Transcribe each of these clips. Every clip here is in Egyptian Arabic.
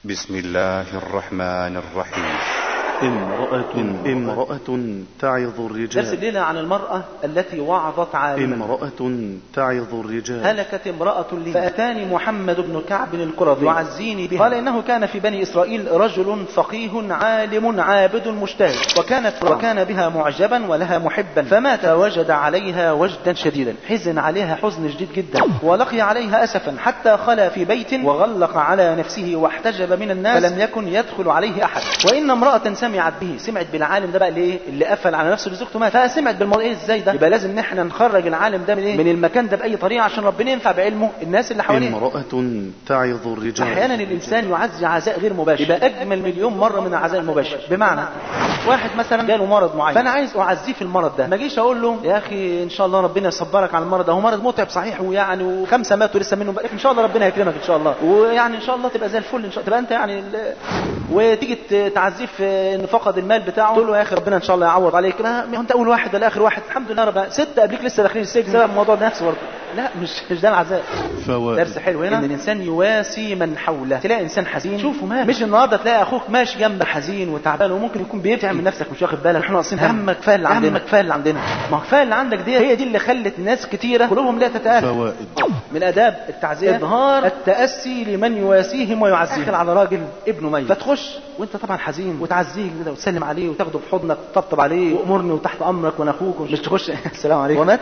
بسم الله الرحمن الرحيم امرأة امرأة تعظ درس الرجال الليلة عن المرأة التي وعظت عالما امرأة تعظ الرجال هلكت امرأة لي فأتاني محمد بن كعب القرظي يعزيني بها قال إنه كان في بني إسرائيل رجل فقيه عالم عابد مجتهد وكانت وكان بها معجبا ولها محبا فمات وجد عليها وجدا شديدا حزن عليها حزن شديد جدا ولقي عليها أسفا حتى خلا في بيت وغلق على نفسه واحتجب من الناس فلم يكن يدخل عليه أحد وإن امرأة سمعت به سمعت بالعالم ده بقى ليه اللي قفل على نفسه لزوجته مات فسمعت بالموضوع ايه ازاي ده يبقى لازم ان احنا نخرج العالم ده من ايه من المكان ده باي طريقه عشان ربنا ينفع بعلمه الناس اللي حواليه امرأة تعظ الرجال احيانا الانسان يعزي عزاء غير مباشر يبقى اجمل مليون مره من العزاء المباشر بمعنى واحد مثلا جاله مرض معين فانا عايز اعزيه في المرض ده ما اجيش اقول له يا اخي ان شاء الله ربنا يصبرك على المرض ده هو مرض متعب صحيح ويعني وخمسه ماتوا لسه منهم بقى ان شاء الله ربنا يكرمك ان شاء الله ويعني ان شاء الله تبقى زي الفل ان شاء الله تبقى انت يعني ال- وتيجي ت- تعزيه في ان فقد المال بتاعه تقول له يا اخي ربنا ان شاء الله يعوض عليك ما ما انت اول واحد ولا اخر واحد الحمد لله رب ستة قبليك لسه داخلين السجن بسبب الموضوع ده نفسه برضه لا مش مش ده العزاء فوائد درس حلو هنا ان الانسان يواسي من حوله تلاقي انسان حزين شوفه مال مش النهارده تلاقي اخوك ماشي جنبك حزين وتعبان وممكن يكون بيبتع من نفسك مش واخد بالك احنا ناقصين هم كفايه اللي عندنا كفايه اللي عندنا ما هو كفايه اللي عندك دي هي دي اللي خلت ناس كتيره قلوبهم لا تتالف فوائد من اداب التعزيه اظهار التاسي لمن يواسيهم ويعزيهم داخل على راجل ابنه ميت فتخش وانت طبعا حزين وتعزيه كده وتسلم عليه وتاخده في حضنك وتطبطب عليه وامرني وتحت امرك وانا اخوك مش تخش السلام عليكم ومات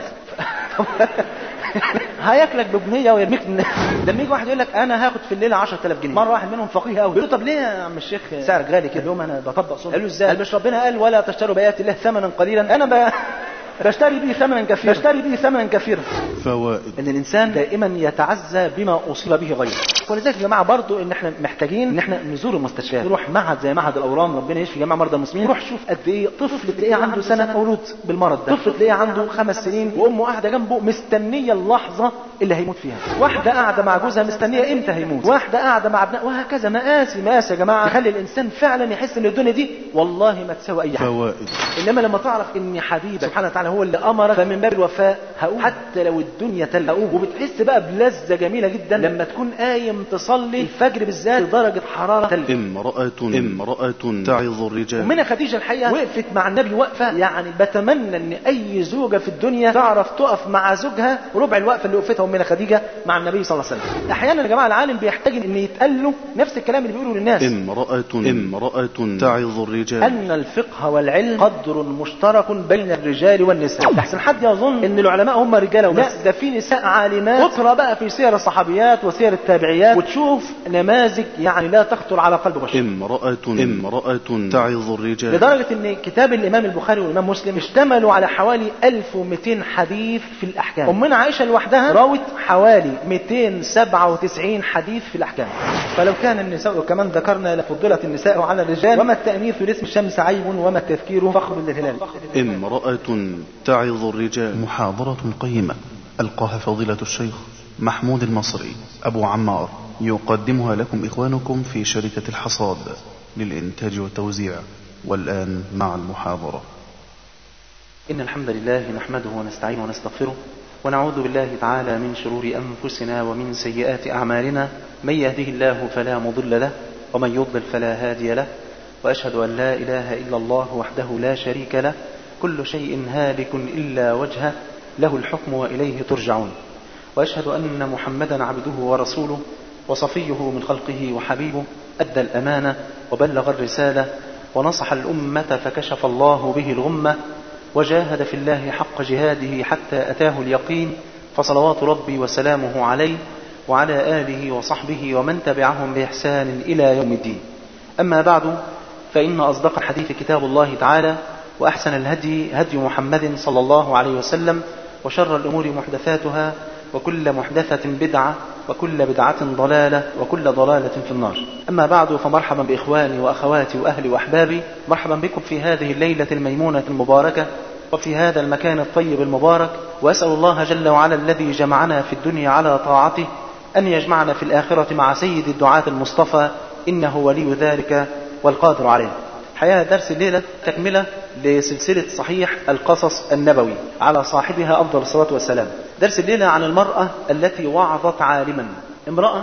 هياكلك بجنيه ويرميك لما يجي واحد يقول لك انا هاخد في الليله 10000 جنيه مره واحد منهم فقيه قوي يقول له طب ليه يا عم الشيخ سعرك غالي كده اليوم انا بطبق سنه قال له ازاي قال مش ربنا قال ولا تشتروا بايات الله ثمنا قليلا انا ب... بشتري به ثمنا كثيرا بشتري به ثمنا كثيرا فوائد ان الانسان دائما يتعزى بما اصيب به غيره ولذلك يا جماعه برضو ان احنا محتاجين ان احنا نزور المستشفيات نروح معهد زي معهد الاورام ربنا يشفي جميع مرضى المسلمين نروح شوف قد ايه طفل تلاقيه عنده سنه مولود بالمرض ده طفل تلاقيه عنده خمس سنين وامه قاعده جنبه مستنيه اللحظه اللي هيموت فيها واحده قاعده مع جوزها مستنيه امتى هيموت واحده قاعده مع ابنها وهكذا مقاسي مقاسي يا جماعه تخلي الانسان فعلا يحس ان الدنيا دي والله ما تساوي اي حاجه فوائد انما لما تعرف ان حبيبك سبحانه وتعالى هو اللي امرك فمن باب الوفاء هقوم حتى لو الدنيا تل هقوم وبتحس بقى بلذه جميله جدا لما تكون قايم تصلي الفجر بالذات درجه حراره تلج امرأة امرأة تعظ الرجال ومنها خديجه الحقيقه وقفت مع النبي وقفه يعني بتمنى ان اي زوجه في الدنيا تعرف تقف مع زوجها ربع الوقفه اللي وقفتها امنا خديجه مع النبي صلى الله عليه وسلم احيانا يا جماعه العالم بيحتاج ان يتقال له نفس الكلام اللي بيقوله للناس امرأة امرأة تعظ الرجال أن الفقه والعلم قدر مشترك بين الرجال والنساء لحسن حد يظن أن العلماء هم رجالة وبس لا ده في نساء عالمات اقرا بقى في سير الصحابيات وسير التابعيات وتشوف نماذج يعني لا تخطر على قلب بشر امرأة امرأة تعظ الرجال لدرجة ان كتاب الامام البخاري والامام مسلم اشتملوا على حوالي 1200 حديث في الاحكام امنا عائشة لوحدها راوت حوالي 297 حديث في الاحكام فلو كان النساء كمان ذكرنا لفضلت النساء على الرجال وما التأنيث لاسم الشمس عيب وما التذكير فخر للهلال امرأة تعظ الرجال محاضرة قيمة ألقاها فضيلة الشيخ محمود المصري أبو عمار يقدمها لكم إخوانكم في شركة الحصاد للإنتاج والتوزيع والآن مع المحاضرة إن الحمد لله نحمده ونستعينه ونستغفره ونعوذ بالله تعالى من شرور أنفسنا ومن سيئات أعمالنا من يهده الله فلا مضل له ومن يضلل فلا هادي له وأشهد أن لا إله إلا الله وحده لا شريك له كل شيء هالك إلا وجهه له الحكم وإليه ترجعون وأشهد أن محمدا عبده ورسوله وصفيه من خلقه وحبيبه أدى الأمانة وبلغ الرسالة ونصح الأمة فكشف الله به الغمة وجاهد في الله حق جهاده حتى أتاه اليقين فصلوات ربي وسلامه عليه وعلى آله وصحبه ومن تبعهم بإحسان إلى يوم الدين أما بعد فإن أصدق الحديث كتاب الله تعالى وأحسن الهدي هدي محمد صلى الله عليه وسلم وشر الأمور محدثاتها وكل محدثة بدعة وكل بدعة ضلالة وكل ضلالة في النار أما بعد فمرحبا بإخواني وأخواتي وأهلي وأحبابي مرحبا بكم في هذه الليلة الميمونة المباركة وفي هذا المكان الطيب المبارك وأسأل الله جل وعلا الذي جمعنا في الدنيا على طاعته أن يجمعنا في الآخرة مع سيد الدعاة المصطفى إنه ولي ذلك والقادر عليه حقيقة درس الليلة تكملة لسلسلة صحيح القصص النبوي على صاحبها أفضل الصلاة والسلام درس الليلة عن المرأة التي وعظت عالما امرأة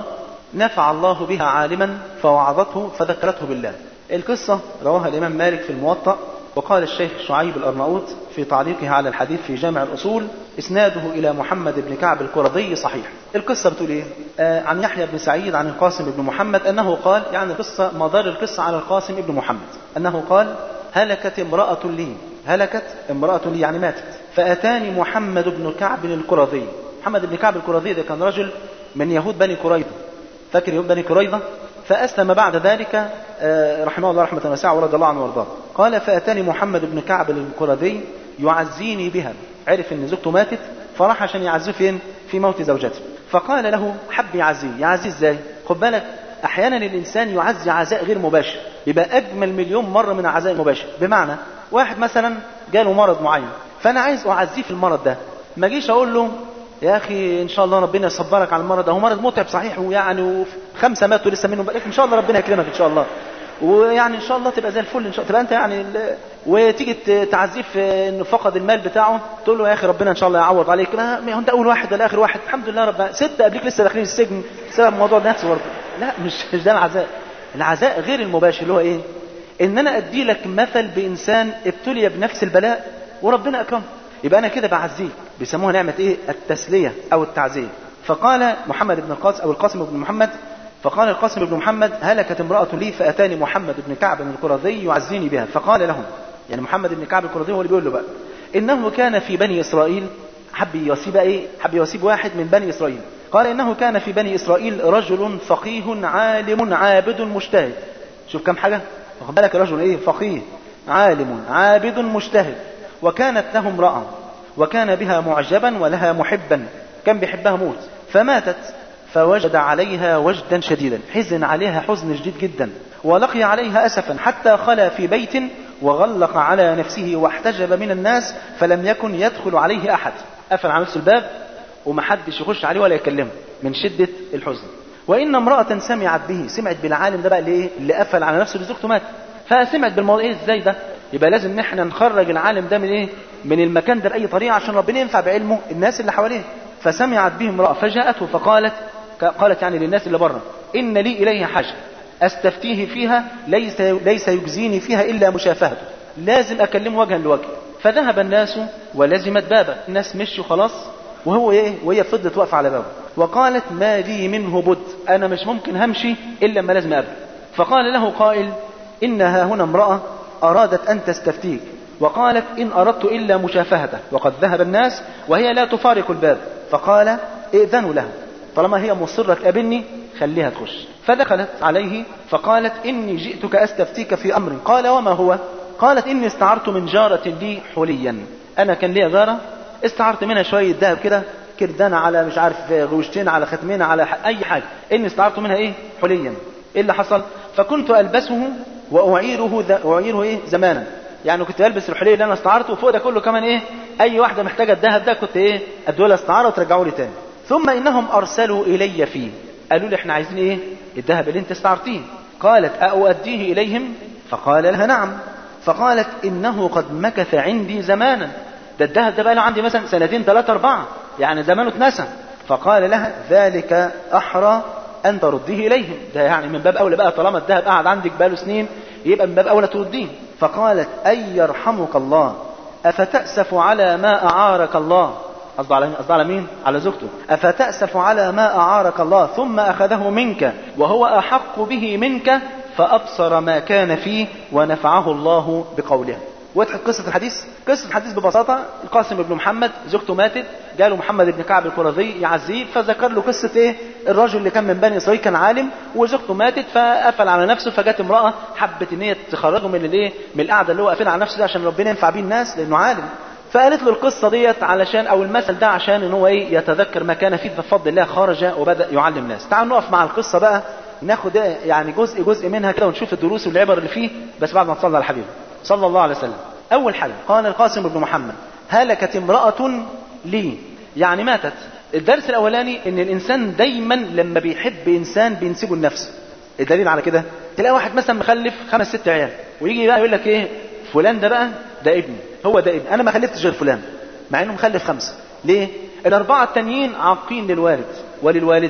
نفع الله بها عالما فوعظته فذكرته بالله القصة رواها الإمام مالك في الموطأ وقال الشيخ شعيب الأرناؤوط في تعليقه على الحديث في جامع الأصول إسناده إلى محمد بن كعب القرظي صحيح القصة بتقول إيه؟ آه عن يحيى بن سعيد عن القاسم بن محمد أنه قال يعني القصة مدار القصة على القاسم بن محمد أنه قال هلكت امرأة لي هلكت امرأة لي يعني ماتت فأتاني محمد بن كعب القرظي محمد بن كعب القرظي ده كان رجل من يهود بني قريظة فاكر يهود بني قريظة فأسلم بعد ذلك رحمه الله رحمة واسعة ورضي الله عنه وارضاه قال فأتاني محمد بن كعب القرظي يعزيني بها عرف ان زوجته ماتت فراح عشان يعزيه فين في موت زوجته فقال له حب يعزيه يعزيه ازاي خد بالك احيانا الانسان يعزي عزاء غير مباشر يبقى اجمل مليون مره من العزاء المباشر بمعنى واحد مثلا جاله مرض معين فانا عايز اعزيه في المرض ده ما اجيش اقول له يا اخي ان شاء الله ربنا يصبرك على المرض ده هو مرض متعب صحيح ويعني خمسه ماتوا لسه منهم بقى ان شاء الله ربنا يكرمك ان شاء الله ويعني ان شاء الله تبقى زي الفل ان شاء الله تبقى انت يعني ال... وتيجي تعزيه في انه فقد المال بتاعه تقول له يا اخي ربنا ان شاء الله يعوض عليك ما ما هو انت اول واحد ولا اخر واحد الحمد لله رب ست قبليك لسه داخلين السجن بسبب الموضوع ده نفسه برضه لا مش مش ده العزاء العزاء غير المباشر اللي هو ايه ان انا ادي لك مثل بانسان ابتلي بنفس البلاء وربنا اكرمه يبقى انا كده بعزيك بيسموها نعمه ايه التسليه او التعزيه فقال محمد بن القاسم او القاسم بن محمد فقال القاسم بن محمد هلكت امرأة لي فأتاني محمد بن كعب القرظي يعزيني بها فقال لهم يعني محمد بن كعب القرظي هو اللي بيقول له بقى إنه كان في بني إسرائيل حب يصيب إيه حب يصيب واحد من بني إسرائيل قال إنه كان في بني إسرائيل رجل فقيه عالم عابد مجتهد شوف كم حاجة واخد بالك رجل إيه فقيه عالم عابد مجتهد وكانت له امرأة وكان بها معجبا ولها محبا كان بيحبها موت فماتت فوجد عليها وجدا شديدا حزن عليها حزن شديد جدا ولقي عليها أسفا حتى خلا في بيت وغلق على نفسه واحتجب من الناس فلم يكن يدخل عليه أحد قفل على نفسه الباب ومحدش يخش عليه ولا يكلمه من شدة الحزن وإن امرأة سمعت به سمعت بالعالم ده بقى اللي, إيه؟ اللي قفل على نفسه لزوجته مات فسمعت بالموضوع إيه إزاي ده يبقى لازم نحن نخرج العالم ده من إيه من المكان ده بأي طريقة عشان ربنا ينفع بعلمه الناس اللي حواليه فسمعت به امرأة فجاءته فقالت قالت يعني للناس اللي بره إن لي إليه حاجة أستفتيه فيها ليس, ليس يجزيني فيها إلا مشافهته لازم أكلمه وجها لوجه فذهب الناس ولزمت بابه الناس مشوا خلاص وهو إيه وهي فضلت واقفة على بابه وقالت ما لي منه بد أنا مش ممكن همشي إلا ما لازم أقابله فقال له قائل إنها هنا امرأة أرادت أن تستفتيك وقالت إن أردت إلا مشافهته وقد ذهب الناس وهي لا تفارق الباب فقال ائذنوا لها طالما هي مصرة تقابلني خليها تخش فدخلت عليه فقالت إني جئتك أستفتيك في أمر قال وما هو قالت إني استعرت من جارة لي حليا أنا كان لي جارة استعرت منها شوية ذهب كده كردان على مش عارف غوشتين على ختمين على أي حاجة إني استعرت منها إيه حليا إيه اللي حصل فكنت ألبسه وأعيره ذا أعيره إيه زمانا يعني كنت ألبس الحلي اللي أنا استعرته وفوق ده كله كمان إيه أي واحدة محتاجة الذهب ده كنت إيه أدولها استعارة وترجعوا لي تاني ثم إنهم أرسلوا إلي فيه قالوا لي إحنا عايزين إيه الذهب اللي أنت استعرتيه قالت أؤديه إليهم فقال لها نعم فقالت إنه قد مكث عندي زمانا ده الذهب ده بقى له عندي مثلا سنتين ثلاثة أربعة يعني زمانه اتنسى فقال لها ذلك أحرى أن ترديه إليهم ده يعني من باب أولى بقى طالما الذهب قعد عندك بقاله سنين يبقى من باب أولى ترديه فقالت أي يرحمك الله أفتأسف على ما أعارك الله قصد على قصد على مين؟ على زوجته. أفتأسف على ما أعارك الله ثم أخذه منك وهو أحق به منك فأبصر ما كان فيه ونفعه الله بقوله. وضحت قصة الحديث؟ قصة الحديث ببساطة القاسم بن محمد زوجته ماتت جاله محمد بن كعب القرظي يعزيه فذكر له قصة ايه؟ الرجل اللي كان من بني إسرائيل كان عالم وزوجته ماتت فقفل على نفسه فجت امرأة حبت ان هي تخرجه من الايه؟ من القعدة اللي هو قافل على نفسه ده عشان ربنا ينفع بيه الناس لأنه عالم. فقالت له القصة ديت علشان أو المثل ده عشان ان هو ايه يتذكر ما كان فيه بفضل الله خرج وبدأ يعلم الناس. تعالوا نقف مع القصة بقى ناخد يعني جزء جزء منها كده ونشوف الدروس والعبر اللي فيه بس بعد ما تصلي على الحبيب صلى الله عليه وسلم. أول حاجة قال القاسم بن محمد هلكت امرأة لي يعني ماتت الدرس الأولاني إن الإنسان دايما لما بيحب إنسان بينسبه لنفسه الدليل على كده تلاقي واحد مثلا مخلف خمس ست عيال ويجي بقى يقول لك إيه فلان ده بقى ده ابني هو ده ابني أنا ما خلفتش غير فلان مع إنه مخلف خمسة ليه؟ الأربعة التانيين عاقين للوالد وللوالدة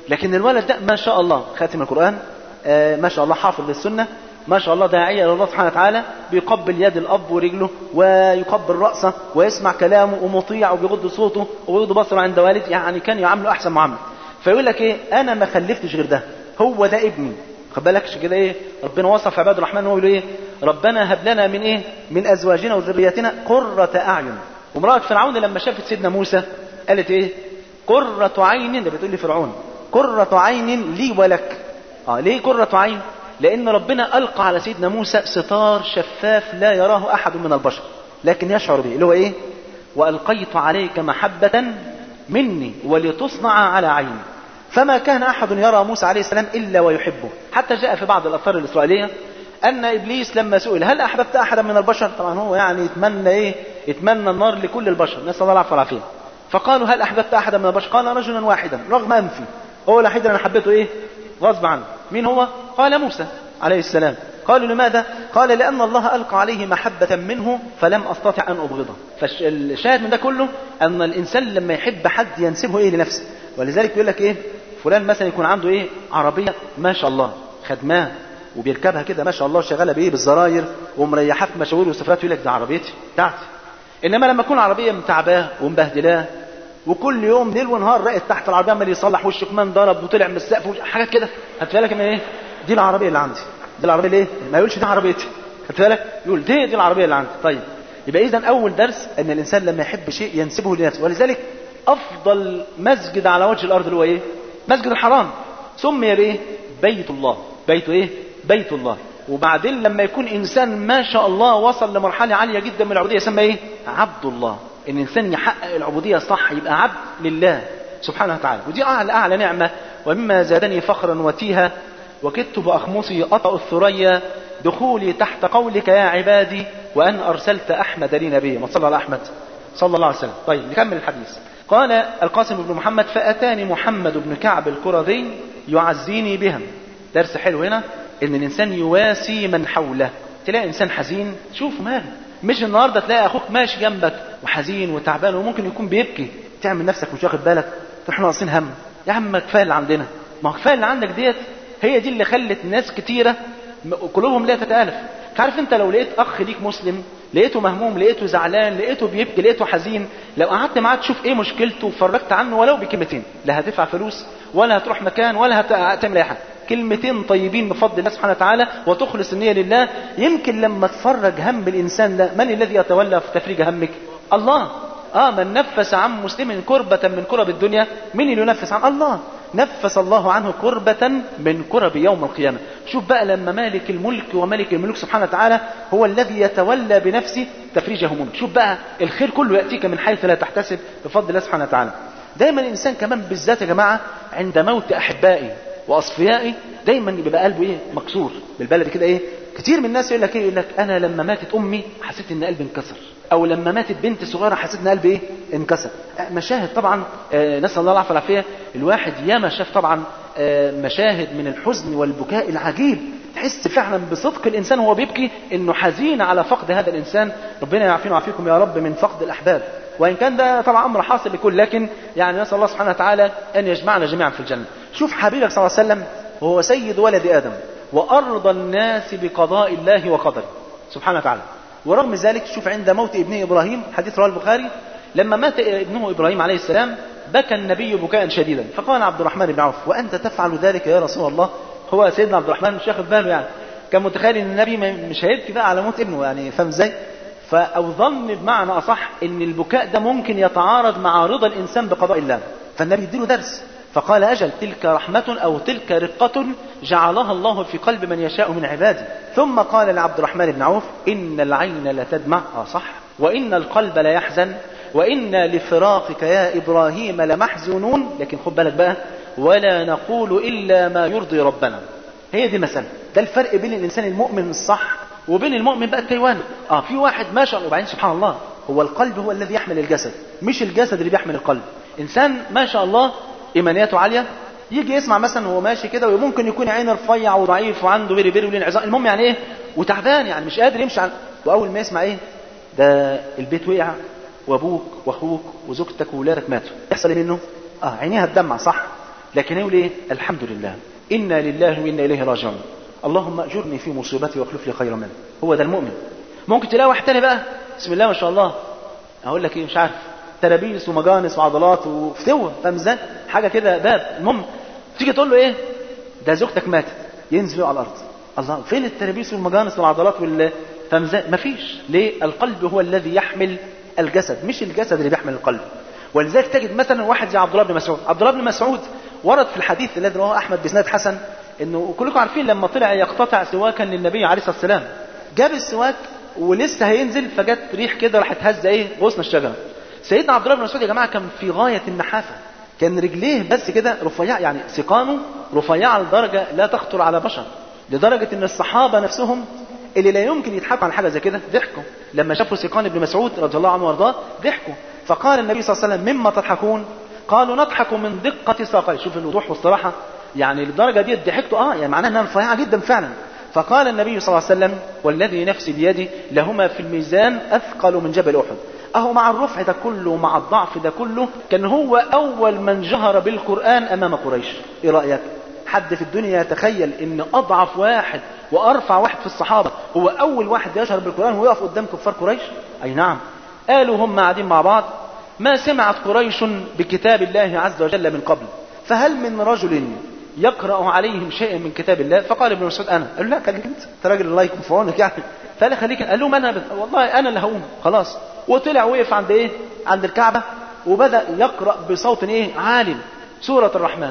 لكن الولد ده ما شاء الله خاتم القرآن آه ما شاء الله حافظ للسنة ما شاء الله داعية إلى الله سبحانه وتعالى بيقبل يد الأب ورجله ويقبل رأسه ويسمع كلامه ومطيع وبيغض صوته وبيغض بصره عند والد يعني كان يعامله أحسن معاملة فيقول لك إيه أنا ما خلفتش غير ده هو ده ابني خد بالك كده إيه ربنا وصف عباد الرحمن وهو إيه ربنا هب لنا من إيه من أزواجنا وذرياتنا قرة أعين وامرأة فرعون لما شافت سيدنا موسى قالت إيه قرة عين ده بتقول لي فرعون قرة عين لي ولك اه ليه قرة عين لأن ربنا ألقى على سيدنا موسى ستار شفاف لا يراه أحد من البشر لكن يشعر به اللي هو إيه وألقيت عليك محبة مني ولتصنع على عيني فما كان أحد يرى موسى عليه السلام إلا ويحبه حتى جاء في بعض الأثار الإسرائيلية أن إبليس لما سئل هل أحببت أحدا من البشر طبعا هو يعني يتمنى إيه يتمنى النار لكل البشر نسأل الله العفو والعافية فقالوا هل أحببت أحدا من البشر قال رجلا واحدا رغم أنفي هو الوحيد اللي أنا حبيته إيه غصب عنه مين هو قال موسى عليه السلام قالوا لماذا قال لأن الله ألقى عليه محبة منه فلم أستطع أن أبغضه فالشاهد من ده كله أن الإنسان لما يحب حد ينسبه إيه لنفسه ولذلك يقول لك إيه فلان مثلا يكون عنده إيه عربية ما شاء الله خدماه وبيركبها كده ما شاء الله شغاله بايه بالزراير ومريحاه في مشاوير وسفرات يقول لك ده عربيتي بتاعتي انما لما تكون عربيه متعباه ومبهدلاه وكل يوم ليل ونهار راقد تحت العربيه عمال يصلح وشه كمان ضرب وطلع من السقف حاجات كده خدت بالك من ايه دي العربيه اللي عندي دي العربيه اللي ايه ما يقولش دي عربيتي خدت بالك يقول دي دي العربيه اللي عندي طيب يبقى اذا اول درس ان الانسان لما يحب شيء ينسبه لنفسه ولذلك افضل مسجد على وجه الارض اللي هو ايه مسجد الحرام سمي بايه بيت الله بيت ايه بيت الله وبعدين لما يكون انسان ما شاء الله وصل لمرحله عاليه جدا من العبوديه يسمى ايه عبد الله ان الانسان يحقق العبوديه صح يبقى عبد لله سبحانه وتعالى ودي اعلى اعلى نعمه ومما زادني فخرا وتيها وكدت باخمصي اطأ الثريا دخولي تحت قولك يا عبادي وان ارسلت احمد لي نبيا ما صلى على احمد صلى الله عليه وسلم طيب نكمل الحديث قال القاسم بن محمد فاتاني محمد بن كعب القرظي يعزيني بهم درس حلو هنا ان الانسان يواسي من حوله تلاقي انسان حزين شوف ماله مش النهارده تلاقي اخوك ماشي جنبك وحزين وتعبان وممكن يكون بيبكي تعمل نفسك مش واخد بالك احنا ناقصين هم يا عم كفايه اللي عندنا ما هو كفايه اللي عندك ديت هي دي اللي خلت ناس كتيره قلوبهم لا تتالف عارف انت لو لقيت اخ ليك مسلم لقيته مهموم لقيته زعلان لقيته بيبكي لقيته حزين لو قعدت معاه تشوف ايه مشكلته وفرجت عنه ولو بكلمتين لا هتدفع فلوس ولا هتروح مكان ولا هتعمل اي حاجه كلمتين طيبين بفضل الله سبحانه وتعالى وتخلص النية لله يمكن لما تفرج هم الإنسان ده من الذي يتولى في تفريج همك الله آه من نفس عن مسلم كربة من كرب الدنيا من اللي ينفس عن الله نفس الله عنه كربة من كرب يوم القيامة شوف بقى لما مالك الملك وملك الملوك سبحانه وتعالى هو الذي يتولى بنفسه تفريج همومك شوف بقى الخير كله يأتيك من حيث لا تحتسب بفضل الله سبحانه وتعالى دايما الإنسان كمان بالذات يا جماعة عند موت أحبائي واصفيائي دايما يبقى قلبه ايه مكسور بالبلد كده ايه كتير من الناس يقول لك ايه يقول لك انا لما ماتت امي حسيت ان قلبي انكسر او لما ماتت بنت صغيره حسيت ان قلبي ايه انكسر مشاهد طبعا آه نسال الله العافيه والعافيه الواحد ياما شاف طبعا آه مشاهد من الحزن والبكاء العجيب تحس فعلا بصدق الانسان وهو بيبكي انه حزين على فقد هذا الانسان ربنا يعافينا ويعافيكم يا رب من فقد الاحباب وان كان ده طبعا امر حاصل لكل لكن يعني نسال الله سبحانه وتعالى ان يجمعنا جميعا في الجنه شوف حبيبك صلى الله عليه وسلم وهو سيد ولد ادم وارضى الناس بقضاء الله وقدره سبحانه وتعالى ورغم ذلك شوف عند موت ابنه ابراهيم حديث رواه البخاري لما مات ابنه ابراهيم عليه السلام بكى النبي بكاء شديدا فقال عبد الرحمن بن عوف وانت تفعل ذلك يا رسول الله هو سيدنا عبد الرحمن مش واخد باله يعني كان متخيل ان النبي مش هيبكي بقى على موت ابنه يعني فاهم ازاي فأو ظن بمعنى أصح أن البكاء ده ممكن يتعارض مع رضا الإنسان بقضاء الله فالنبي يديله درس فقال أجل تلك رحمة أو تلك رقة جعلها الله في قلب من يشاء من عباده ثم قال لعبد الرحمن بن عوف إن العين لتدمع آه صح وإن القلب لا يحزن وإنا لفراقك يا إبراهيم لمحزونون لكن خد بالك بقى ولا نقول إلا ما يرضي ربنا هي دي مسألة ده الفرق بين الإنسان المؤمن الصح وبين المؤمن بقى التايواني اه في واحد ما شاء الله وبعدين سبحان الله هو القلب هو الذي يحمل الجسد مش الجسد اللي بيحمل القلب انسان ما شاء الله ايمانياته عاليه يجي يسمع مثلا وهو ماشي كده وممكن يكون عينه رفيع وضعيف وعنده بيري بيري ولين عظام المهم يعني ايه وتعبان يعني مش قادر يمشي عن... واول ما يسمع ايه ده البيت وقع وابوك واخوك وزوجتك وولادك ماتوا يحصل ايه منه اه عينيها تدمع صح لكن يقول ايه الحمد لله انا لله وانا اليه راجعون اللهم اجرني في مصيبتي واخلف لي خيرا منها هو ده المؤمن ممكن تلاقي واحد تاني بقى بسم الله ما شاء الله اقول لك ايه مش عارف ترابيس ومجانس وعضلات وفتوه فاهم ازاي حاجه كده باب المهم تيجي تقول له ايه ده زوجتك ماتت ينزل على الارض الله فين الترابيس والمجانس والعضلات وال فاهم ازاي مفيش ليه القلب هو الذي يحمل الجسد مش الجسد اللي بيحمل القلب ولذلك تجد مثلا واحد زي عبد الله بن مسعود عبد الله بن مسعود ورد في الحديث الذي رواه احمد باسناد حسن انه كلكم عارفين لما طلع يقتطع سواكا للنبي عليه الصلاه والسلام جاب السواك ولسه هينزل فجت ريح كده راحت هزه ايه غصن الشجره سيدنا عبد الله بن مسعود يا جماعه كان في غايه النحافه كان رجليه بس كده رفيع يعني سقانه رفيعه لدرجه لا تخطر على بشر لدرجه ان الصحابه نفسهم اللي لا يمكن يضحكوا على حاجه زي كده ضحكوا لما شافوا سيقان بن مسعود رضي الله عنه وارضاه ضحكوا فقال النبي صلى الله عليه وسلم مما تضحكون قالوا نضحك من دقه ساقيه شوف الوضوح والصراحه يعني للدرجه دي ضحكتوا اه يعني معناها انها رفيعه جدا فعلا فقال النبي صلى الله عليه وسلم والذي نفسي بيدي لهما في الميزان اثقل من جبل احد اهو مع الرفع ده كله ومع الضعف ده كله كان هو اول من جهر بالقران امام قريش ايه رايك حد في الدنيا يتخيل ان اضعف واحد وارفع واحد في الصحابه هو اول واحد يشهر بالقران ويقف قدام كفار قريش اي نعم قالوا هم قاعدين مع بعض ما سمعت قريش بكتاب الله عز وجل من قبل فهل من رجل يقرأ عليهم شيئا من كتاب الله فقال ابن مسعود انا قال له لا خليك انت انت راجل الله يكون في عونك يعني فقال خليك قال لهم انا بت... والله انا اللي هقوم خلاص وطلع وقف عند ايه عند الكعبه وبدا يقرا بصوت ايه عال سوره الرحمن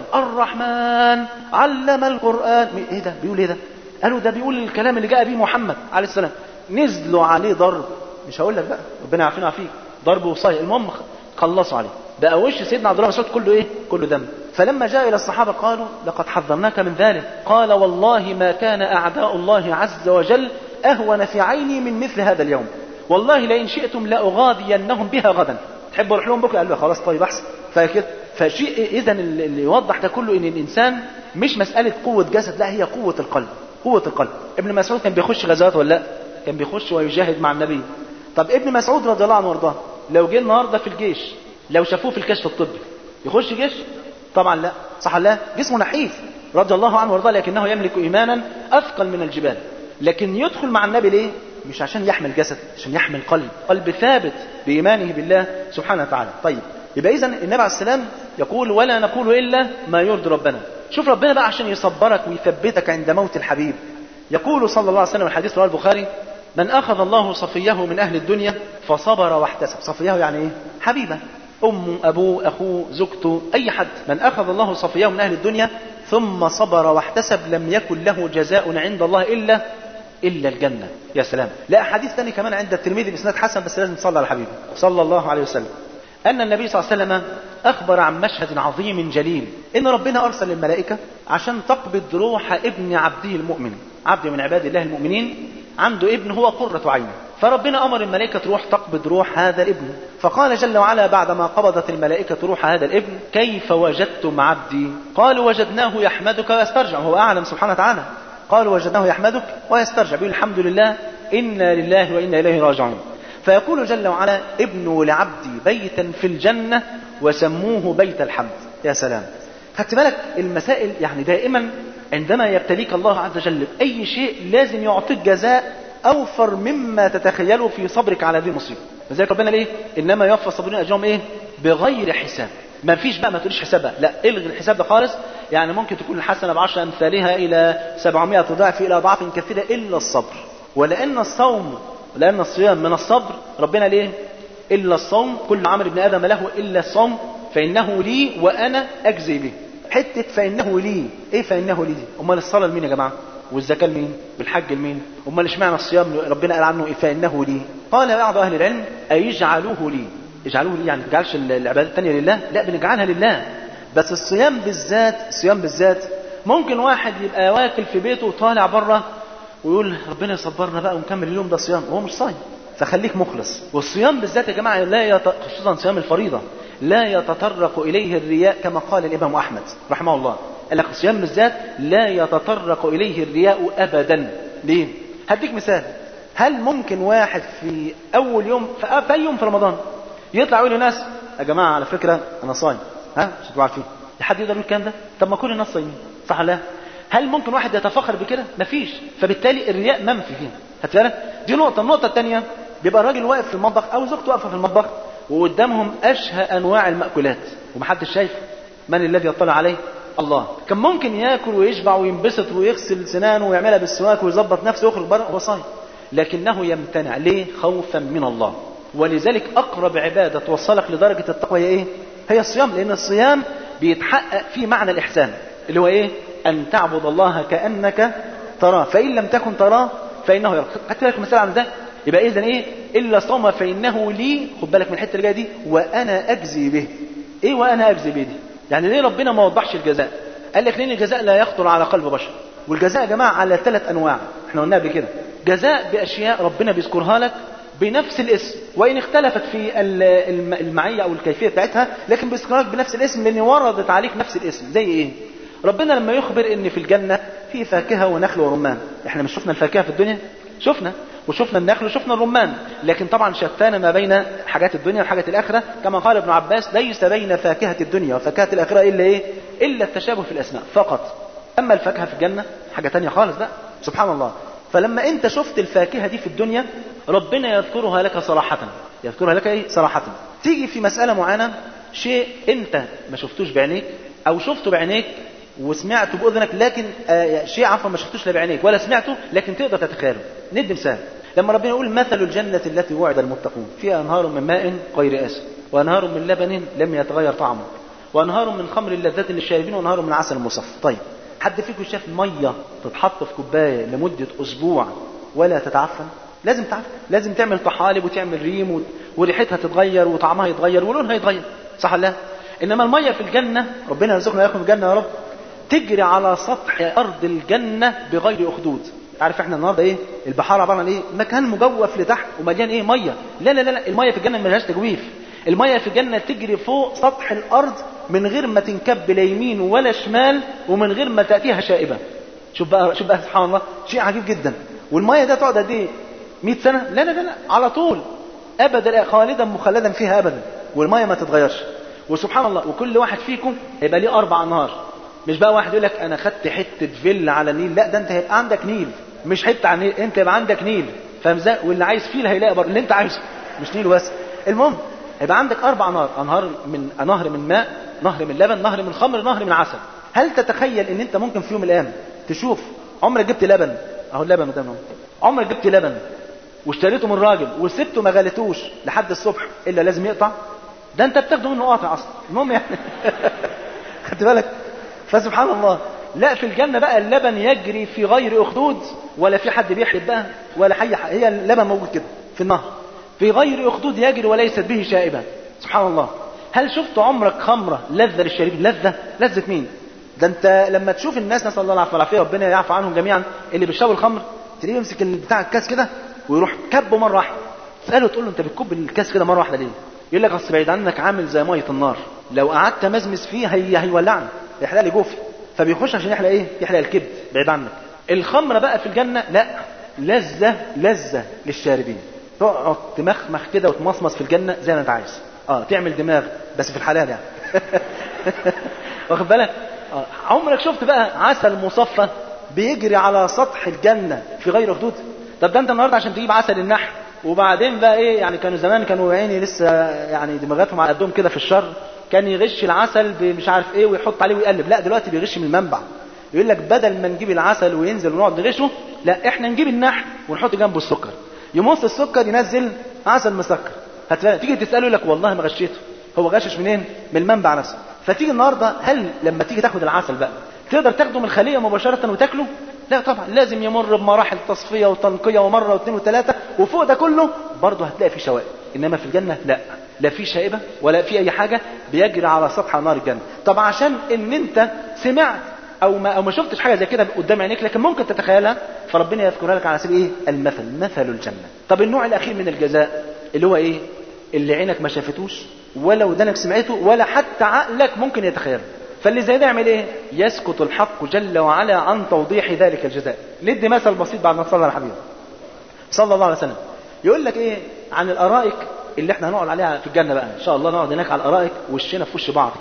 الرحمن علم القران ايه ده بيقول ايه ده قالوا ده بيقول الكلام اللي جاء به محمد عليه السلام نزلوا عليه ضرب مش هقول لك بقى ربنا يعافينا ويعافيك ضرب وصاية المهم خلصوا عليه بقى وش سيدنا عبد الله مسعود كله ايه كله دم فلما جاء الى الصحابه قالوا لقد حذرناك من ذلك قال والله ما كان اعداء الله عز وجل اهون في عيني من مثل هذا اليوم والله لئن شئتم لاغاضينهم بها غدا تحب اروح لهم بكره قال له خلاص طيب احسن فكده فشيء اذا اللي يوضح ده كله ان الانسان مش مساله قوه جسد لا هي قوه القلب قوه القلب ابن مسعود كان بيخش غزوات ولا لا كان بيخش ويجاهد مع النبي طب ابن مسعود رضي الله عنه وارضاه لو جه النهارده في الجيش لو شافوه في الكشف الطبي يخش جيش طبعا لا صح لا جسمه نحيف رضي الله عنه وارضاه لكنه يملك ايمانا اثقل من الجبال لكن يدخل مع النبي ليه مش عشان يحمل جسد عشان يحمل قلب قلب ثابت بايمانه بالله سبحانه وتعالى طيب يبقى اذا النبي عليه السلام يقول ولا نقول الا ما يرضي ربنا شوف ربنا بقى عشان يصبرك ويثبتك عند موت الحبيب يقول صلى الله عليه وسلم الحديث رواه البخاري من أخذ الله صفيه من أهل الدنيا فصبر واحتسب صفيه يعني إيه؟ حبيبة أم أبوه أخوه زوجته أي حد من أخذ الله صفيه من أهل الدنيا ثم صبر واحتسب لم يكن له جزاء عند الله إلا إلا الجنة يا سلام لا حديث ثاني كمان عند الترمذي بإسناد حسن بس لازم تصلي على حبيبه صلى الله عليه وسلم أن النبي صلى الله عليه وسلم أخبر عن مشهد عظيم جليل إن ربنا أرسل الملائكة عشان تقبض روح ابن عبده المؤمن عبد من عباد الله المؤمنين عنده ابن هو قرة عينه فربنا أمر الملائكة تروح تقبض روح هذا الابن فقال جل وعلا بعدما قبضت الملائكة روح هذا الابن كيف وجدتم عبدي قالوا وجدناه يحمدك ويسترجع هو أعلم سبحانه وتعالى قالوا وجدناه يحمدك ويسترجع بيقول الحمد لله إنا لله وإنا إليه راجعون فيقول جل وعلا ابنوا لعبدي بيتا في الجنة وسموه بيت الحمد يا سلام خدت بالك المسائل يعني دائما عندما يبتليك الله عز وجل بأي شيء لازم يعطيك جزاء أوفر مما تتخيله في صبرك على هذه المصيبة لذلك ربنا ليه إنما يوفى الصابرين أجرهم إيه بغير حساب ما فيش بقى ما تقوليش حسابها لا الغي الحساب ده خالص يعني ممكن تكون الحسنة بعشر أمثالها إلى 700 ضعف إلى أضعاف كثيرة إلا الصبر ولأن الصوم لأن الصيام من الصبر ربنا ليه إلا الصوم كل عمل ابن آدم له إلا الصوم فإنه لي وأنا أجزي به حتة فإنه لي إيه فإنه لي دي أمال الصلاة لمين يا جماعة والزكاة لمين والحج لمين أمال اشمعنى الصيام ربنا قال عنه إيه فإنه لي قال بعض أهل العلم أيجعلوه لي اجعلوه لي يعني ما تجعلش العبادات الثانية لله لا بنجعلها لله بس الصيام بالذات الصيام بالذات ممكن واحد يبقى واكل في بيته وطالع بره ويقول ربنا يصبرنا بقى ونكمل اليوم ده صيام وهو مش صايم فخليك مخلص والصيام بالذات يا جماعه لا يت... خصوصا صيام الفريضه لا يتطرق اليه الرياء كما قال الامام احمد رحمه الله قال لك الصيام بالذات لا يتطرق اليه الرياء ابدا ليه هديك مثال هل ممكن واحد في اول يوم في اي يوم في رمضان يطلع يقول للناس يا جماعه على فكره انا صايم ها مش تبقوا عارفين حد يقدر يقول الكلام ده طب ما كل الناس صايمين صح ولا لا هل ممكن واحد يتفخر بكده مفيش فبالتالي الرياء منفي فيه هتفهم دي نقطه النقطه الثانيه بيبقى الراجل واقف في المطبخ او زوجته واقفه في المطبخ وقدامهم اشهى انواع المأكولات ومحدش شايف من الذي يطلع عليه الله كان ممكن ياكل ويشبع وينبسط ويغسل سنانه ويعملها بالسواك ويظبط نفسه ويخرج بره هو صايم لكنه يمتنع ليه خوفا من الله ولذلك اقرب عباده توصلك لدرجه التقوى هي ايه هي الصيام لان الصيام بيتحقق فيه معنى الاحسان اللي هو ايه ان تعبد الله كانك تراه فان لم تكن تراه فانه يراك خدت بالك مثال عن ده يبقى اذا ايه الا صوم فانه لي خد بالك من الحته اللي جايه دي وانا اجزي به ايه وانا اجزي به دي يعني ليه ربنا ما وضحش الجزاء قال لك لان الجزاء لا يخطر على قلب بشر والجزاء يا جماعه على ثلاث انواع احنا قلناها قبل كده جزاء باشياء ربنا بيذكرها لك بنفس الاسم وان اختلفت في المعيه او الكيفيه بتاعتها لكن بيذكرها لك بنفس الاسم لان وردت عليك نفس الاسم زي ايه ربنا لما يخبر ان في الجنه في فاكهه ونخل ورمان احنا مش شفنا الفاكهه في الدنيا شفنا وشفنا النخل وشفنا الرمان لكن طبعا شتان ما بين حاجات الدنيا وحاجات الاخره كما قال ابن عباس ليس بين فاكهه الدنيا وفاكهه الاخره الا ايه الا التشابه في الاسماء فقط اما الفاكهه في الجنه حاجه تانية خالص بقى سبحان الله فلما انت شفت الفاكهه دي في الدنيا ربنا يذكرها لك صراحه يذكرها لك ايه صراحه تيجي في مساله معينه شيء انت ما شفتوش بعينيك او شفته بعينيك وسمعته باذنك لكن آه شيء عفوا ما شفتوش لا بعينيك ولا سمعته لكن تقدر تتخيله ندي مثال لما ربنا يقول مثل الجنة التي وعد المتقون فيها أنهار من ماء غير آسن وأنهار من لبن لم يتغير طعمه وأنهار من خمر لذة للشاربين وأنهار من عسل مصفى طيب حد فيكم شاف مية تتحط في كوباية لمدة أسبوع ولا تتعفن لازم تعفن لازم تعمل طحالب وتعمل ريم و... وريحتها تتغير وطعمها يتغير ولونها يتغير صح ولا لا انما الميه في الجنه ربنا يرزقنا اياكم الجنه يا رب تجري على سطح ارض الجنه بغير اخدود عارف احنا النهارده ايه البحار عباره عن ايه مكان مجوف لتحت ومليان ايه ميه لا لا لا, لا. الميه في الجنه ملهاش تجويف الميه في الجنه تجري فوق سطح الارض من غير ما تنكب لا يمين ولا شمال ومن غير ما تاتيها شائبه شوف بقى شوف بقى سبحان الله شيء عجيب جدا والميه ده تقعد قد ايه 100 سنه لا لا لا, لا. على طول ابدا خالدا مخلدا فيها ابدا والميه ما تتغيرش وسبحان الله وكل واحد فيكم هيبقى ليه اربع انهار مش بقى واحد يقول لك انا خدت حته فيلا على النيل لا ده انت هيبقى عندك نيل مش حته على النيل انت يبقى عندك نيل فاهم ازاي واللي عايز فيل هيلاقي برضه اللي انت عايزه مش نيل بس المهم هيبقى عندك اربع انهار انهار من نهر من ماء نهر من لبن نهر من خمر نهر من عسل هل تتخيل ان انت ممكن في يوم من الايام تشوف عمرك جبت لبن اهو اللبن قدامنا عمرك جبت لبن واشتريته من راجل وسبته ما غليتوش لحد الصبح الا لازم يقطع ده انت بتاخده منه قاطع اصلا المهم يعني خدت بالك فسبحان الله لا في الجنة بقى اللبن يجري في غير أخدود ولا في حد بيحلب بقى ولا حي هي اللبن موجود كده في النهر في غير أخدود يجري وليست به شائبة سبحان الله هل شفت عمرك خمرة لذة للشريب لذة لذة مين ده انت لما تشوف الناس نسال الله العافيه والعافيه ربنا يعفو عنهم جميعا اللي بيشربوا الخمر تلاقيه يمسك بتاع الكاس كده ويروح كبه مره واحده تساله تقول له انت بتكب الكاس كده مره واحده ليه يقول لك اصل بعيد عنك عامل زي ميه النار لو قعدت مزمز فيه هي هيولعني يحرق لي جوفي فبيخش عشان يحرق ايه يحرق الكبد بعيد عنك الخمره بقى في الجنه لا لذه لذه للشاربين تقعد تمخمخ كده وتمصمص في الجنه زي ما انت عايز اه تعمل دماغ بس في الحلال يعني واخد بالك آه. عمرك شفت بقى عسل مصفى بيجري على سطح الجنه في غير خدود طب ده انت النهارده عشان تجيب عسل النحل وبعدين بقى ايه يعني كانوا زمان كانوا عيني لسه يعني دماغاتهم على قدهم كده في الشر كان يغش العسل مش عارف ايه ويحط عليه ويقلب لا دلوقتي بيغش من المنبع يقول لك بدل ما نجيب العسل وينزل ونقعد نغشه لا احنا نجيب النحل ونحط جنبه السكر يمص السكر ينزل عسل مسكر هتلاقي تيجي تساله يقول لك والله ما غشيته هو غشش منين من المنبع نفسه فتيجي النهارده هل لما تيجي تاخد العسل بقى تقدر تاخده من الخليه مباشره وتاكله لا طبعا لازم يمر بمراحل تصفيه وتنقيه ومره واثنين وثلاثه وفوق ده كله برضه هتلاقي فيه شوائب انما في الجنه لا لا في شائبه ولا في اي حاجه بيجري على سطح نار الجنه طب عشان ان انت سمعت او ما او ما شفتش حاجه زي كده قدام عينيك لكن ممكن تتخيلها فربنا يذكرها لك على سبيل ايه المثل مثل الجنه طب النوع الاخير من الجزاء اللي هو ايه اللي عينك ما شافتوش ولا ودانك سمعته ولا حتى عقلك ممكن يتخيله فاللي زي ده يعمل ايه يسكت الحق جل وعلا عن توضيح ذلك الجزاء ندي مثل بسيط بعد ما تصلى على الحبيب صلى الله عليه وسلم يقول لك ايه عن الارائك اللي احنا هنقعد عليها في الجنه بقى ان شاء الله نقعد هناك على الارائك وشنا في وش بعض كده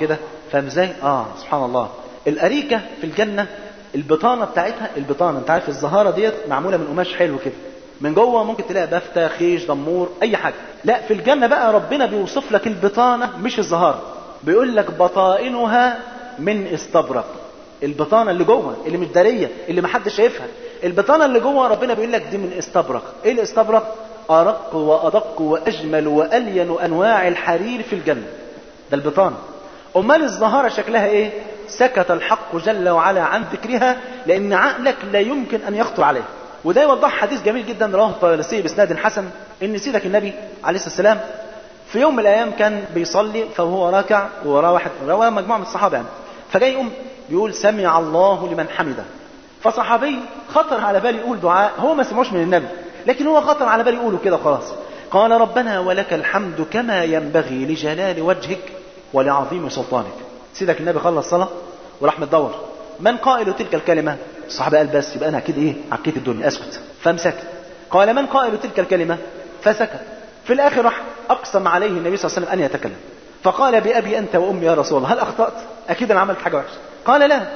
فاهم ازاي اه سبحان الله الاريكه في الجنه البطانه بتاعتها البطانه انت عارف الزهاره ديت معموله من قماش حلو كده من جوه ممكن تلاقي بفتة خيش دمور اي حاجه لا في الجنه بقى ربنا بيوصف لك البطانه مش الزهاره بيقول لك بطائنها من استبرق البطانه اللي جوه اللي مش داريه اللي محدش شايفها البطانه اللي جوه ربنا بيقول لك دي من استبرق ايه الاستبرق ارق وادق واجمل والين انواع الحرير في الجنه ده البطانه امال الزهاره شكلها ايه سكت الحق جل وعلا عن ذكرها لان عقلك لا يمكن ان يخطر عليه وده يوضح حديث جميل جدا رواه الطيالسي باسناد حسن ان سيدك النبي عليه الصلاه والسلام في يوم من الايام كان بيصلي فهو راكع ووراه واحد رواه مجموعه من الصحابه يعني فجاي يقوم بيقول سمع الله لمن حمده فصحابي خطر على باله يقول دعاء هو ما سمعوش من النبي لكن هو خطر على باله يقوله كده خلاص قال ربنا ولك الحمد كما ينبغي لجلال وجهك ولعظيم سلطانك سيدك النبي خلص صلاه وراح متدور من قائل تلك الكلمه الصحابه قال بس يبقى انا كده ايه عكيت الدنيا اسكت فامسكت قال من قائل تلك الكلمه فسكت في الاخر راح اقسم عليه النبي صلى الله عليه وسلم ان يتكلم فقال بأبي أنت وأمي يا رسول الله هل أخطأت أكيد أنا عملت حاجة وحشة قال لا